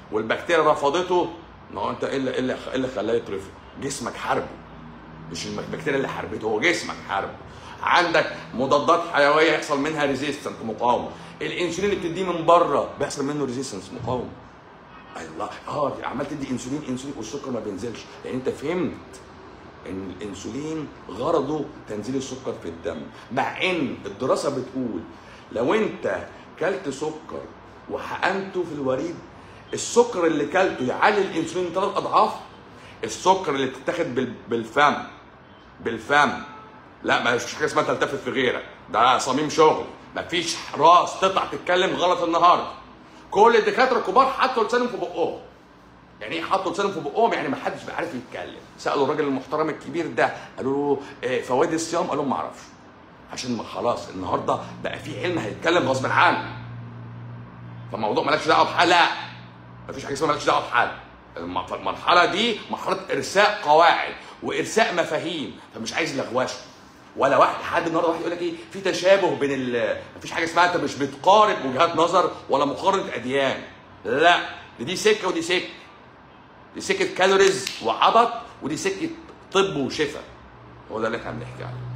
S1: والبكتيريا رفضته ما هو انت ايه اللي ايه اللي إيه اللي خلاه يترفض؟ جسمك حاربه مش البكتيريا اللي حاربته هو جسمك حاربه عندك مضادات حيويه يحصل منها ريزيستنت مقاومه الانسولين اللي بتديه من بره بيحصل منه ريزيستنس مقاومه الله اه عمال تدي انسولين انسولين والسكر ما بينزلش لان انت فهمت ان الانسولين غرضه تنزيل السكر في الدم مع ان الدراسه بتقول لو انت كلت سكر وحقنته في الوريد السكر اللي كلته يعلي الانسولين ثلاث اضعاف السكر اللي بتتاخد بال- بالفم بالفم لا ما فيش حاجه اسمها تلتفت في غيرك ده صميم شغل مفيش راس تطلع تتكلم غلط النهارده كل الدكاتره الكبار حطوا لسانهم في بقهم يعني ايه حطوا لسانهم في بقهم يعني ما حدش بيعرف يتكلم سالوا الراجل المحترم الكبير ده قالوا له إيه فوائد الصيام قال لهم ما اعرفش عشان ما خلاص النهارده بقى في علم هيتكلم غصب عنه فالموضوع مالكش دعوه بحل لا مفيش حاجه اسمها مالكش دعوه بحل الم- المرحله دي مرحله ارساء قواعد وارساء مفاهيم فمش عايز لغوشه ولا واحد حد النهارده واحد يقول لك ايه في تشابه بين ال مفيش حاجه اسمها انت مش بتقارب وجهات نظر ولا مقارنه اديان لا دي, دي سكه ودي سكه دي سكه كالوريز وعبط ودي سكه طب وشفاء هو ده اللي احنا بنحكي عليه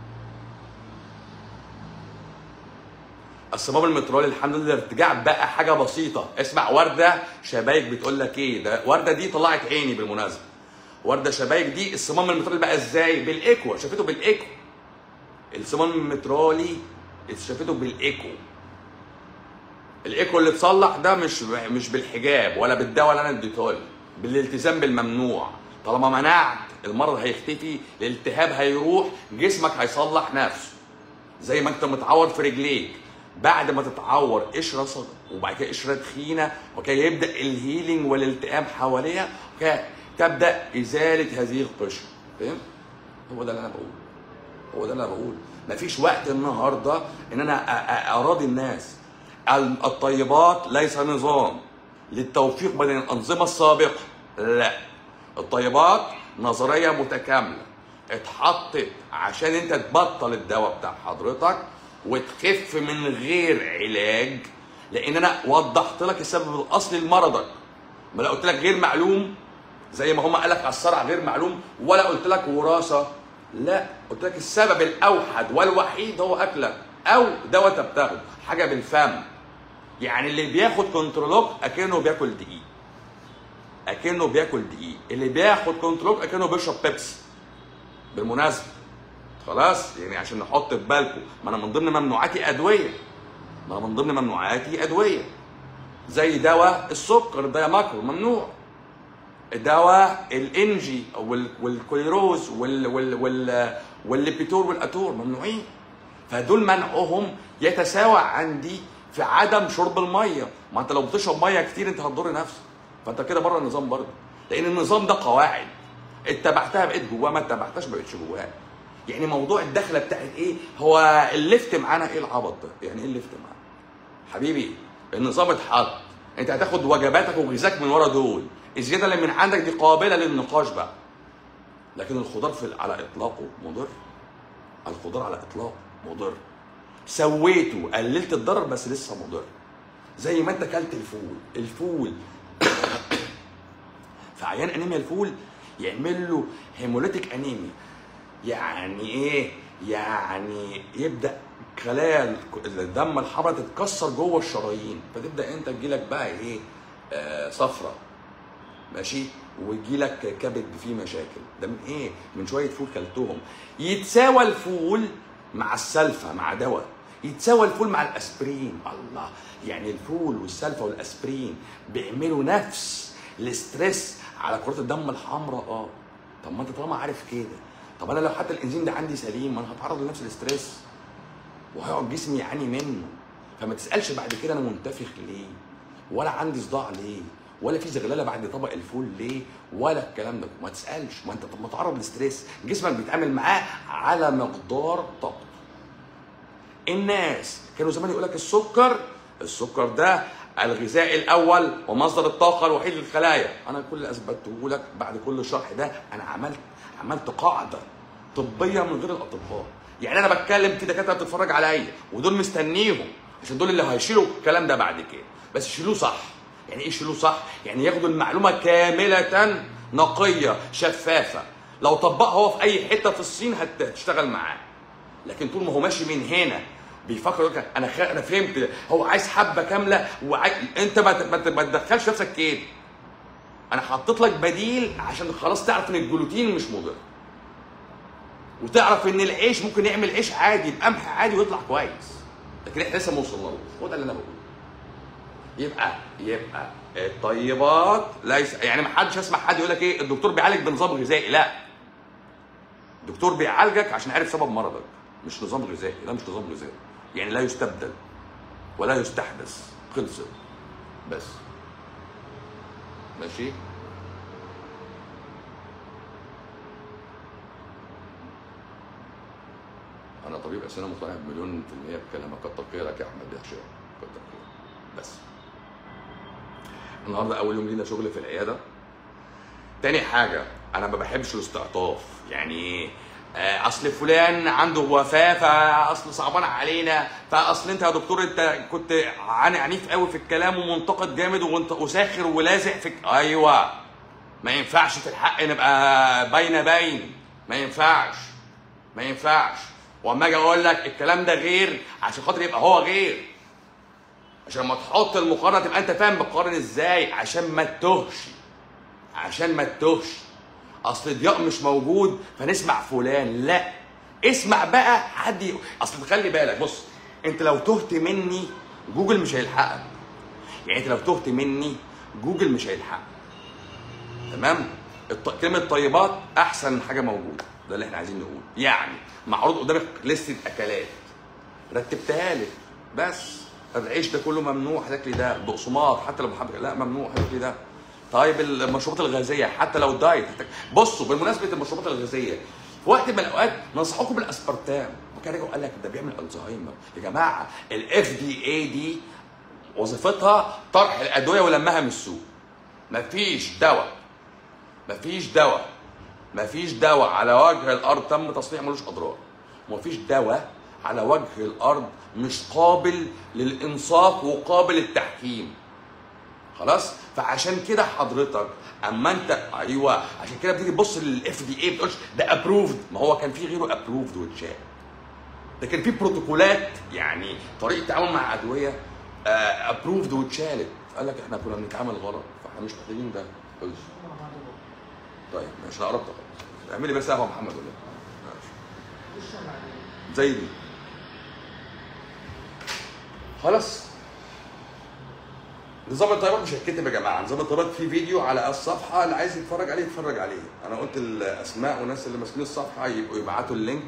S1: الصمام المترولي الحمد لله الارتجاع بقى حاجه بسيطه اسمع ورده شبايك بتقول لك ايه ده ورده دي طلعت عيني بالمناسبه ورده شبايك دي الصمام المترولي بقى ازاي بالايكو شافته بالايكو الصمام المترولي شافته بالايكو الايكو اللي اتصلح ده مش مش بالحجاب ولا بالدواء اللي انا اديته لك بالالتزام بالممنوع طالما منعت المرض هيختفي الالتهاب هيروح جسمك هيصلح نفسه زي ما انت متعور في رجليك بعد ما تتعور قشره صغ... وبعد كده قشره تخينه وكي يبدا الهيلينج والالتئام حواليها وكي تبدا ازاله هذه القشره فاهم؟ هو ده اللي انا بقوله هو ده اللي انا بقوله مفيش وقت النهارده ان انا أ- أ- اراضي الناس ال- الطيبات ليس نظام للتوفيق بين الانظمه السابقه لا الطيبات نظريه متكامله اتحطت عشان انت تبطل الدواء بتاع حضرتك وتخف من غير علاج لان انا وضحت لك السبب الاصلي لمرضك ما لا قلت لك غير معلوم زي ما هم قال لك على الصرع غير معلوم ولا قلت لك وراثه لا قلت لك السبب الاوحد والوحيد هو اكلك او دواء انت بتاخده حاجه بالفم يعني اللي بياخد كنترولوك اكنه بياكل دقيق اكنه بياكل دقيق اللي بياخد كنترولوك اكنه بيشرب بيبسي بالمناسبه خلاص يعني عشان نحط في بالكم ما انا من ضمن ممنوعاتي ادويه ما انا من ضمن ممنوعاتي ادويه زي دواء السكر ده ماكرو ممنوع دواء الانجي وال- والكليروز وال وال وال والليبيتور والاتور ممنوعين فدول منعهم يتساوى عندي في عدم شرب الميه ما انت لو بتشرب ميه كتير انت هتضر نفسك فانت كده بره النظام برضه لان النظام ده قواعد اتبعتها بقيت جواه ما اتبعتهاش ما بقتش جواه يعني موضوع الدخله بتاعت ايه هو الليفت معانا ايه العبط ده يعني ايه الليفت معانا حبيبي النظام اتحط انت هتاخد وجباتك وغذاك من ورا دول الزياده اللي من عندك دي قابله للنقاش بقى لكن الخضار في على اطلاقه مضر الخضار على اطلاقه مضر سويته قللت الضرر بس لسه مضر زي ما انت اكلت الفول الفول في عيان انيميا الفول يعمل له هيموليتيك انيميا يعني ايه يعني يبدا خلايا الدم الحمراء تتكسر جوه الشرايين فتبدا انت تجيلك بقى ايه آه صفرة ماشي ويجي لك كبد فيه مشاكل ده من ايه من شويه فول كلتهم يتساوى الفول مع السلفه مع دواء يتساوى الفول مع الاسبرين الله يعني الفول والسلفه والاسبرين بيعملوا نفس الاسترس على كرات الدم الحمراء اه طب ما انت طالما عارف كده طب انا لو حتى الانزيم ده عندي سليم ما انا هتعرض لنفس الاسترس وهيقعد جسمي يعاني منه فما تسالش بعد كده انا منتفخ ليه ولا عندي صداع ليه ولا في زغلله بعد طبق الفول ليه ولا الكلام ده ما تسالش ما انت طب ما تعرض لستريس جسمك بيتعامل معاه على مقدار طاقته الناس كانوا زمان يقول لك السكر السكر ده الغذاء الاول ومصدر الطاقه الوحيد للخلايا انا كل اللي اثبته لك بعد كل الشرح ده انا عملت عملت قاعده طبيه من غير الاطباء يعني انا بتكلم في دكاتره بتتفرج عليا ودول مستنيهم عشان دول اللي هيشيلوا الكلام ده بعد كده بس يشيلوه صح يعني ايه يشيلوه صح يعني ياخدوا المعلومه كامله نقيه شفافه لو طبقها هو في اي حته في الصين هت- هتشتغل معاه لكن طول ما هو ماشي من هنا بيفكر يقول لك انا خ... انا فهمت هو عايز حبه كامله وعاي... انت ما ت- ما ت- ما تدخلش نفسك كده انا حطيت لك بديل عشان خلاص تعرف ان الجلوتين مش مضر وتعرف ان العيش ممكن يعمل عيش عادي بقمح عادي ويطلع كويس لكن احنا لسه ما وصلناش هو ده اللي انا بقوله يبقى يبقى الطيبات ليس يعني ما حدش يسمع حد يقول لك ايه الدكتور بيعالج بنظام غذائي لا الدكتور بيعالجك عشان عارف سبب مرضك مش نظام غذائي لا مش نظام غذائي يعني لا يستبدل ولا يستحدث خلصت بس ماشي انا طبيب اسنان مقتنع بمليون في المية بكلامك كتر خيرك يا احمد يا هشام كتر خيرك بس النهارده اول يوم لينا شغل في العياده تاني حاجه انا ما بحبش الاستعطاف يعني ايه آه، اصل فلان عنده وفاه فاصل صعبان علينا فاصل انت يا دكتور انت كنت عن- عنيف قوي في الكلام ومنتقد جامد وانت وساخر ولازق فيك ايوه ما ينفعش في الحق نبقى بين بين ما ينفعش ما ينفعش واما اجي اقول لك الكلام ده غير عشان خاطر يبقى هو غير عشان ما تحط المقارنه تبقى انت فاهم بتقارن ازاي عشان ما تتوهش عشان ما تتوهش اصل ضياء مش موجود فنسمع فلان لا اسمع بقى حد ي... اصل خلي بالك بص انت لو تهت مني جوجل مش هيلحقك يعني انت لو تهت مني جوجل مش هيلحقك تمام الط... كلمه طيبات احسن حاجه موجوده ده اللي احنا عايزين نقول يعني معروض قدامك لستة اكلات رتبتها لك بس العيش ده كله ممنوع هتاكلي ده بقسماط حتى لو بحبك لا ممنوع هتاكلي ده طيب المشروبات الغازيه حتى لو دايت هتاك... بصوا بالمناسبه المشروبات الغازيه في وقت من الاوقات نصحوكم بالاسبرتام وكان رجعوا قال لك ده بيعمل الزهايمر يا جماعه الاف دي اي دي وظيفتها طرح الادويه ولمها من السوق مفيش دواء مفيش دواء مفيش دواء على وجه الارض تم تصنيع ملوش اضرار مفيش دواء على وجه الارض مش قابل للانصاف وقابل للتحكيم خلاص فعشان كده حضرتك اما انت ايوه عشان كده بتيجي تبص للاف دي اي ما بتقولش ده ابروفد ما هو كان في غيره ابروفد واتشال ده كان في بروتوكولات يعني طريقه تعامل مع ادويه ابروفد واتشالت قال لك احنا كنا بنتعامل غلط فاحنا مش محتاجين ده خلص
S2: مع بعض بقى.
S1: طيب ماشي انا قربت خلاص اعملي بس قهوه محمد ولا إيه؟ ماشي
S2: وش مع دي.
S1: زي دي خلاص نظام الطيارات مش هيتكتب يا جماعه نظام الطيارات في فيديو على الصفحه اللي عايز يتفرج عليه يتفرج عليه انا قلت الاسماء والناس اللي ماسكين الصفحه يبقوا يبعتوا اللينك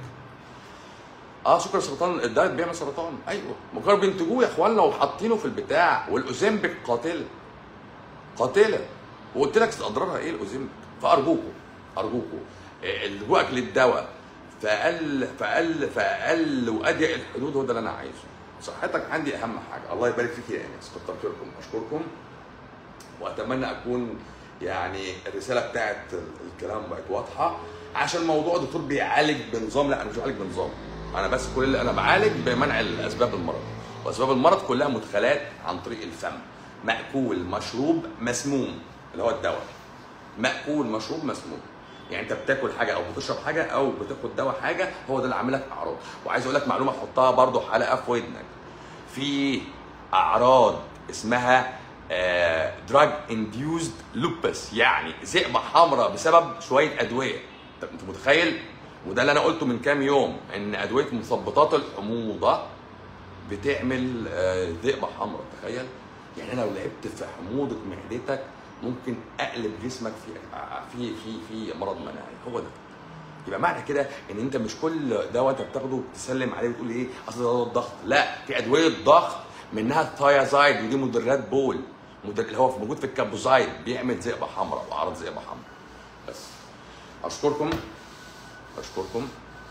S1: اه سكر السرطان الدايت بيعمل سرطان ايوه ما كانوا بينتجوه يا اخوانا وحاطينه في البتاع والاوزمبيك قاتله قاتله وقلت لك اضرارها ايه الاوزمبيك فارجوكم ارجوكم آه، لجوءك للدواء في اقل في اقل في اقل واضيق الحدود هو ده اللي انا عايزه صحتك عندي اهم حاجه الله يبارك فيك يا انس كتر خيركم اشكركم واتمنى اكون يعني الرساله بتاعت الكلام بقت واضحه عشان موضوع الدكتور بيعالج بنظام لا انا مش بعالج بنظام انا بس كل اللي انا بعالج بمنع الاسباب المرض واسباب المرض كلها مدخلات عن طريق الفم ماكول مشروب مسموم اللي هو الدواء ماكول مشروب مسموم يعني انت بتاكل حاجه او بتشرب حاجه او بتاخد دواء حاجه هو ده اللي عامل لك اعراض وعايز اقول لك معلومه حطها برضو حلقه في ودنك في اعراض اسمها دراج انديوزد لوبس يعني ذئبه حمراء بسبب شويه ادويه طب انت متخيل وده اللي انا قلته من كام يوم ان ادويه مثبطات الحموضه بتعمل آه، ذئبه حمراء تخيل يعني انا لو لعبت في حموضه معدتك ممكن اقلب جسمك في في في في مرض مناعي هو ده يبقى معنى كده ان انت مش كل دواء انت بتاخده تسلم عليه وتقول ايه اصل ده دواء الضغط لا في ادويه ضغط منها الثايازايد ودي مدرات بول مدر... اللي هو موجود في الكابوزايد بيعمل ذئبه حمراء واعراض ذئبه حمراء بس اشكركم اشكركم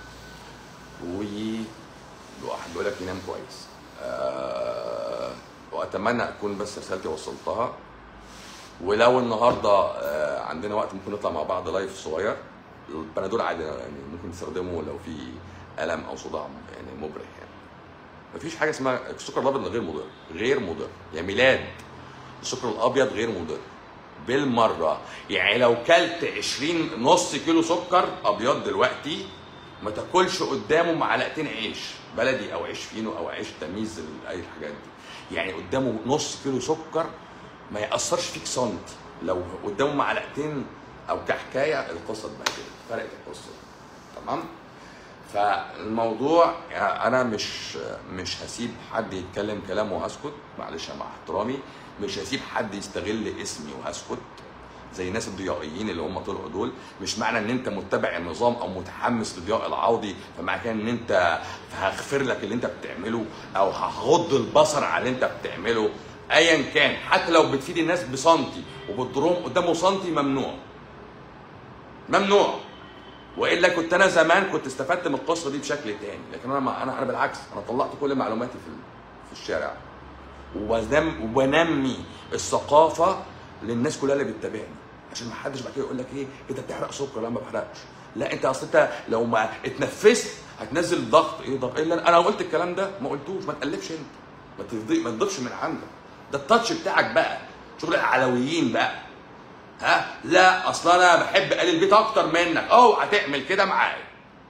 S1: و واحد بيقول لك ينام كويس أه... واتمنى اكون بس رسالتي وصلتها ولو النهارده آه، عندنا وقت ممكن نطلع مع بعض لايف صغير البنادول عادي يعني ممكن تستخدمه لو في الم او صداع يعني مبرح يعني مفيش حاجه اسمها السكر الابيض غير مضر غير مضر يا ميلاد السكر الابيض غير مضر بالمره يعني لو كلت 20 نص كيلو سكر ابيض دلوقتي ما تاكلش قدامه معلقتين عيش بلدي او عيش فينو او عيش تميز ال- اي الحاجات دي يعني قدامه نص كيلو سكر ما ياثرش فيك سنت لو قدامه معلقتين او كحكايه القصه اتبهدلت فرقت القصه تمام فالموضوع يعني انا مش مش هسيب حد يتكلم كلام وهسكت معلش مع احترامي مش هسيب حد يستغل اسمي وهسكت زي الناس الضيائيين اللي هم طلعوا دول مش معنى ان انت متبع النظام او متحمس لضياء العوضي فمعنى كده ان انت هغفر لك اللي انت بتعمله او هغض البصر على اللي انت بتعمله ايا كان حتى لو بتفيد الناس بسنتي وبتضرهم قدامه سنتي ممنوع ممنوع والا كنت انا زمان كنت استفدت من القصه دي بشكل تاني لكن انا ما انا انا بالعكس انا طلعت كل معلوماتي في ال- في الشارع وبنم وبنمي الثقافه للناس كلها اللي بتتابعني عشان ما حدش بعد كده يقول لك ايه انت بتحرق سكر لا ما بحرقش لا انت اصل انت لو ما اتنفست هتنزل ضغط ايه ضغط ايه اللي انا أنا قلت الكلام ده ما قلتوش ما تقلبش انت ما تفضي ما تضيفش من عندك ده التاتش بتاعك بقى شغل العلويين بقى ها لا اصل انا بحب ال البيت اكتر منك اوعى تعمل كده معايا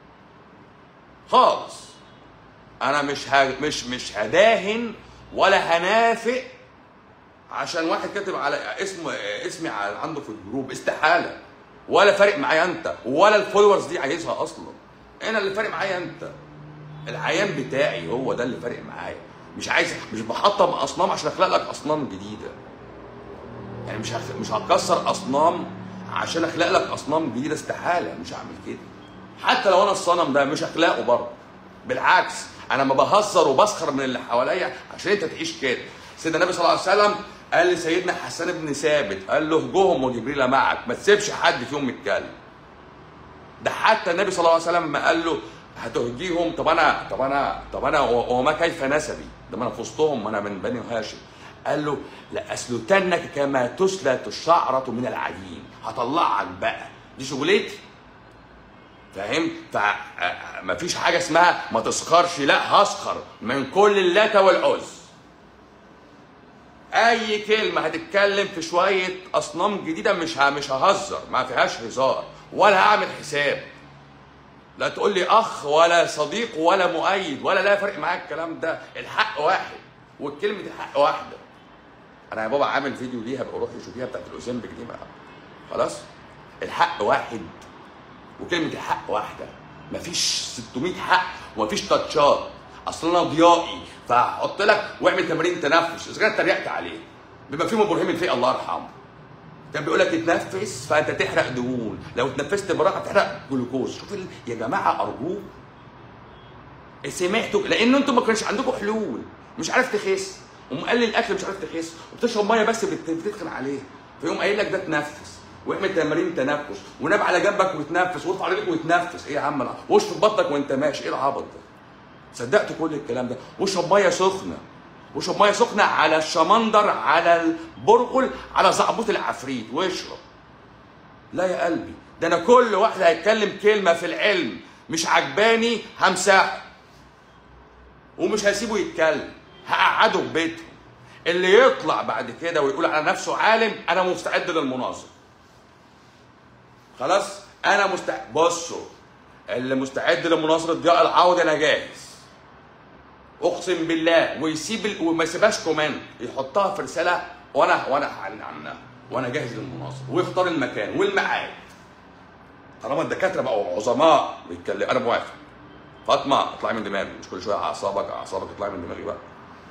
S1: خالص انا مش ه... مش مش هداهن ولا هنافق عشان واحد كاتب على اسم اسمي على عنده في الجروب استحاله ولا فارق معايا انت ولا الفولورز دي عايزها اصلا انا اللي فارق معايا انت العيان بتاعي هو ده اللي فارق معايا مش عايز مش بحطم اصنام عشان اخلق لك اصنام جديده يعني مش هخ... مش هكسر اصنام عشان اخلق لك اصنام جديده استحاله مش هعمل كده حتى لو انا الصنم ده مش هخلقه برضه بالعكس انا ما بهزر وبسخر من اللي حواليا عشان انت تعيش كده سيدنا النبي صلى الله عليه وسلم قال لسيدنا حسان بن ثابت قال له اهجهم وجبريل معك ما تسيبش حد فيهم يتكلم ده حتى النبي صلى الله عليه وسلم ما قال له هتهجيهم طب انا طب انا طب انا وما كيف نسبي ده ما انا في وسطهم ما انا من بني هاشم قال له لاسلتنك كما تسلت الشعره من العجين هطلعك بقى دي شغلتي فاهم فما فيش حاجه اسمها ما تسخرش لا هسخر من كل اللات والعز اي كلمه هتتكلم في شويه اصنام جديده مش ه- مش ههزر ما فيهاش هزار ولا هعمل حساب لا تقول لي اخ ولا صديق ولا مؤيد ولا لا فرق معاك الكلام ده الحق واحد والكلمه الحق واحده انا يا بابا عامل فيديو ليها بقى روحي شوفيها بتاعت الاوزمبيك دي بقى خلاص الحق واحد وكلمه الحق واحده مفيش 600 حق ومفيش تاتشات اصل انا ضيائي فهحط لك واعمل تمارين تنفس اذا كان اتريقت عليه بيبقى فيهم ابراهيم الفقي الله يرحمه كان بيقول لك اتنفس فانت تحرق دهون لو اتنفست براحه تحرق جلوكوز شوف ال... يا جماعه ارجوك سمعتوا لان انتوا ما كانش عندكم حلول مش عارف تخس ومقلل الاكل مش عارف تخس وبتشرب ميه بس بت- بتتخن عليه فيقوم قايل لك ده تنفس واعمل تمارين تنفس ونام على جنبك وتنفس وارفع رجلك وتنفس ايه يا عم أنا- واشفط بطنك وانت ماشي ايه العبط ده صدقت كل الكلام ده واشرب ميه سخنه واشرب ميه سخنه على الشمندر على البرغل على زعبوط العفريت واشرب لا يا قلبي ده انا كل واحد هيتكلم كلمه في العلم مش عجباني همسحه ومش هسيبه يتكلم هقعده في بيته اللي يطلع بعد كده ويقول على نفسه عالم انا مستعد للمناظره خلاص انا مستعد بصوا اللي مستعد لمناظره ضياء العوض انا جاهز اقسم بالله ويسيب ال... وما يسيبهاش كومنت يحطها في رساله وانا وانا هعلن عنها وانا جاهز للمناظره ويختار المكان والميعاد طالما الدكاتره بقوا عظماء بيتكلموا انا موافق فاطمه اطلعي من دماغي مش كل شويه اعصابك اعصابك اطلعي من دماغي بقى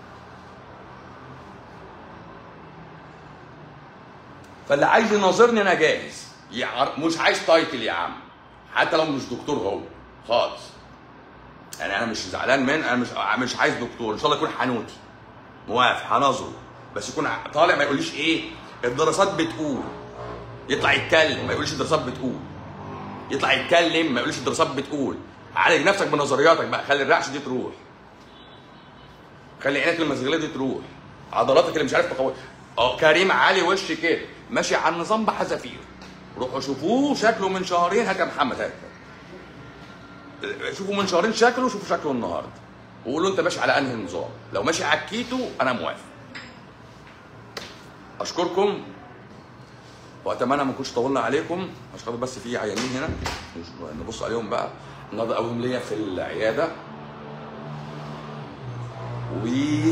S1: فاللي عايز يناظرني انا جاهز يعر... مش عايز تايتل يا عم حتى لو مش دكتور هو خالص يعني انا مش زعلان من انا مش مش عايز دكتور ان شاء الله يكون حنوتي موافق هنظره بس يكون ع- طالع ما يقوليش ايه الدراسات بتقول يطلع يتكلم ما يقوليش الدراسات بتقول يطلع يتكلم ما يقوليش الدراسات بتقول عالج نفسك بنظرياتك بقى خلي الرعشه دي تروح خلي عينك المزغليه دي تروح عضلاتك اللي مش عارف تقوي اه كريم علي وش كده ماشي على النظام بحذافير روحوا شوفوه شكله من شهرين هات يا محمد هات شوفوا من شهرين شكله شوفوا شكله النهارده وقولوا انت ماشي على انهي نظام لو ماشي على الكيتو انا موافق اشكركم واتمنى ما نكونش طولنا عليكم عشان خاطر بس في عيانين هنا نبص عليهم بقى النهارده اول يوم ليا في العياده و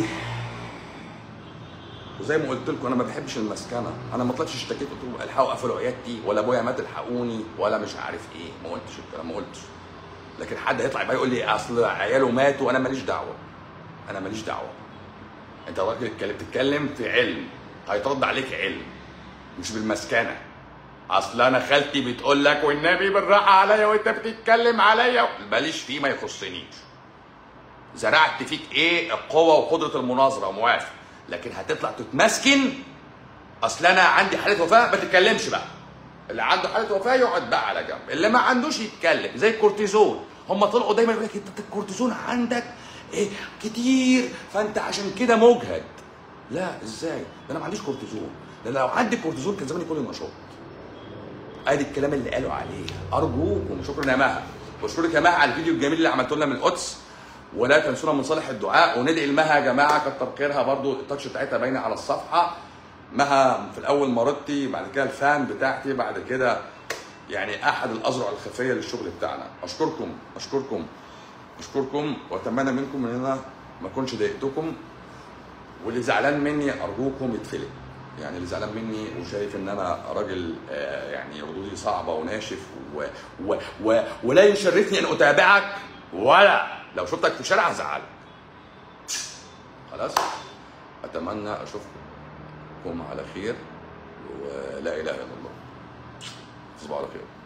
S1: وزي ما قلت لكم انا ما بحبش المسكنه انا ما طلعتش اشتكيت قلت لهم الحقوا قفلوا عيادتي ولا ابويا مات الحقوني ولا مش عارف ايه ما قلتش الكلام ما قلتش لكن حد هيطلع بقى يقول لي اصل عياله ماتوا انا ماليش دعوه انا ماليش دعوه انت راجل بتتكلم- بتتكلم في علم هيترد عليك علم مش بالمسكنه اصل انا خالتي بتقول لك والنبي بالراحه عليا وانت بتتكلم عليا ماليش فيه ما يخصنيش زرعت فيك ايه القوه وقدره المناظره موافق لكن هتطلع تتمسكن اصل انا عندي حاله وفاه ما تتكلمش بقى اللي عنده حاله وفاه يقعد بقى على جنب اللي ما عندوش يتكلم زي الكورتيزون هم طلعوا دايما يقول لك انت الكورتيزون عندك ايه كتير فانت عشان كده مجهد لا ازاي ده انا ما عنديش كورتيزون ده لو عندي كورتيزون كان زماني كل نشاط ادي الكلام اللي قالوا عليه ارجوكم شكرا يا مها بشكرك يا مها على الفيديو الجميل اللي عملته لنا من القدس ولا تنسونا من صالح الدعاء وندعي لمها يا جماعه كتر خيرها برضو التاتش بتاعتها باينه على الصفحه مها في الاول مرضتي بعد كده الفان بتاعتي بعد كده يعني احد الاذرع الخفيه للشغل بتاعنا اشكركم اشكركم اشكركم واتمنى منكم ان انا ما اكونش ضايقتكم واللي زعلان مني ارجوكم يتفلت يعني اللي زعلان مني وشايف ان انا راجل آه، يعني ردودي صعبه وناشف و و و ولا يشرفني ان اتابعك ولا لو شفتك في الشارع هزعلك خلاص اتمنى اشوفكم على خير ولا اله الا الله تصبحوا على خير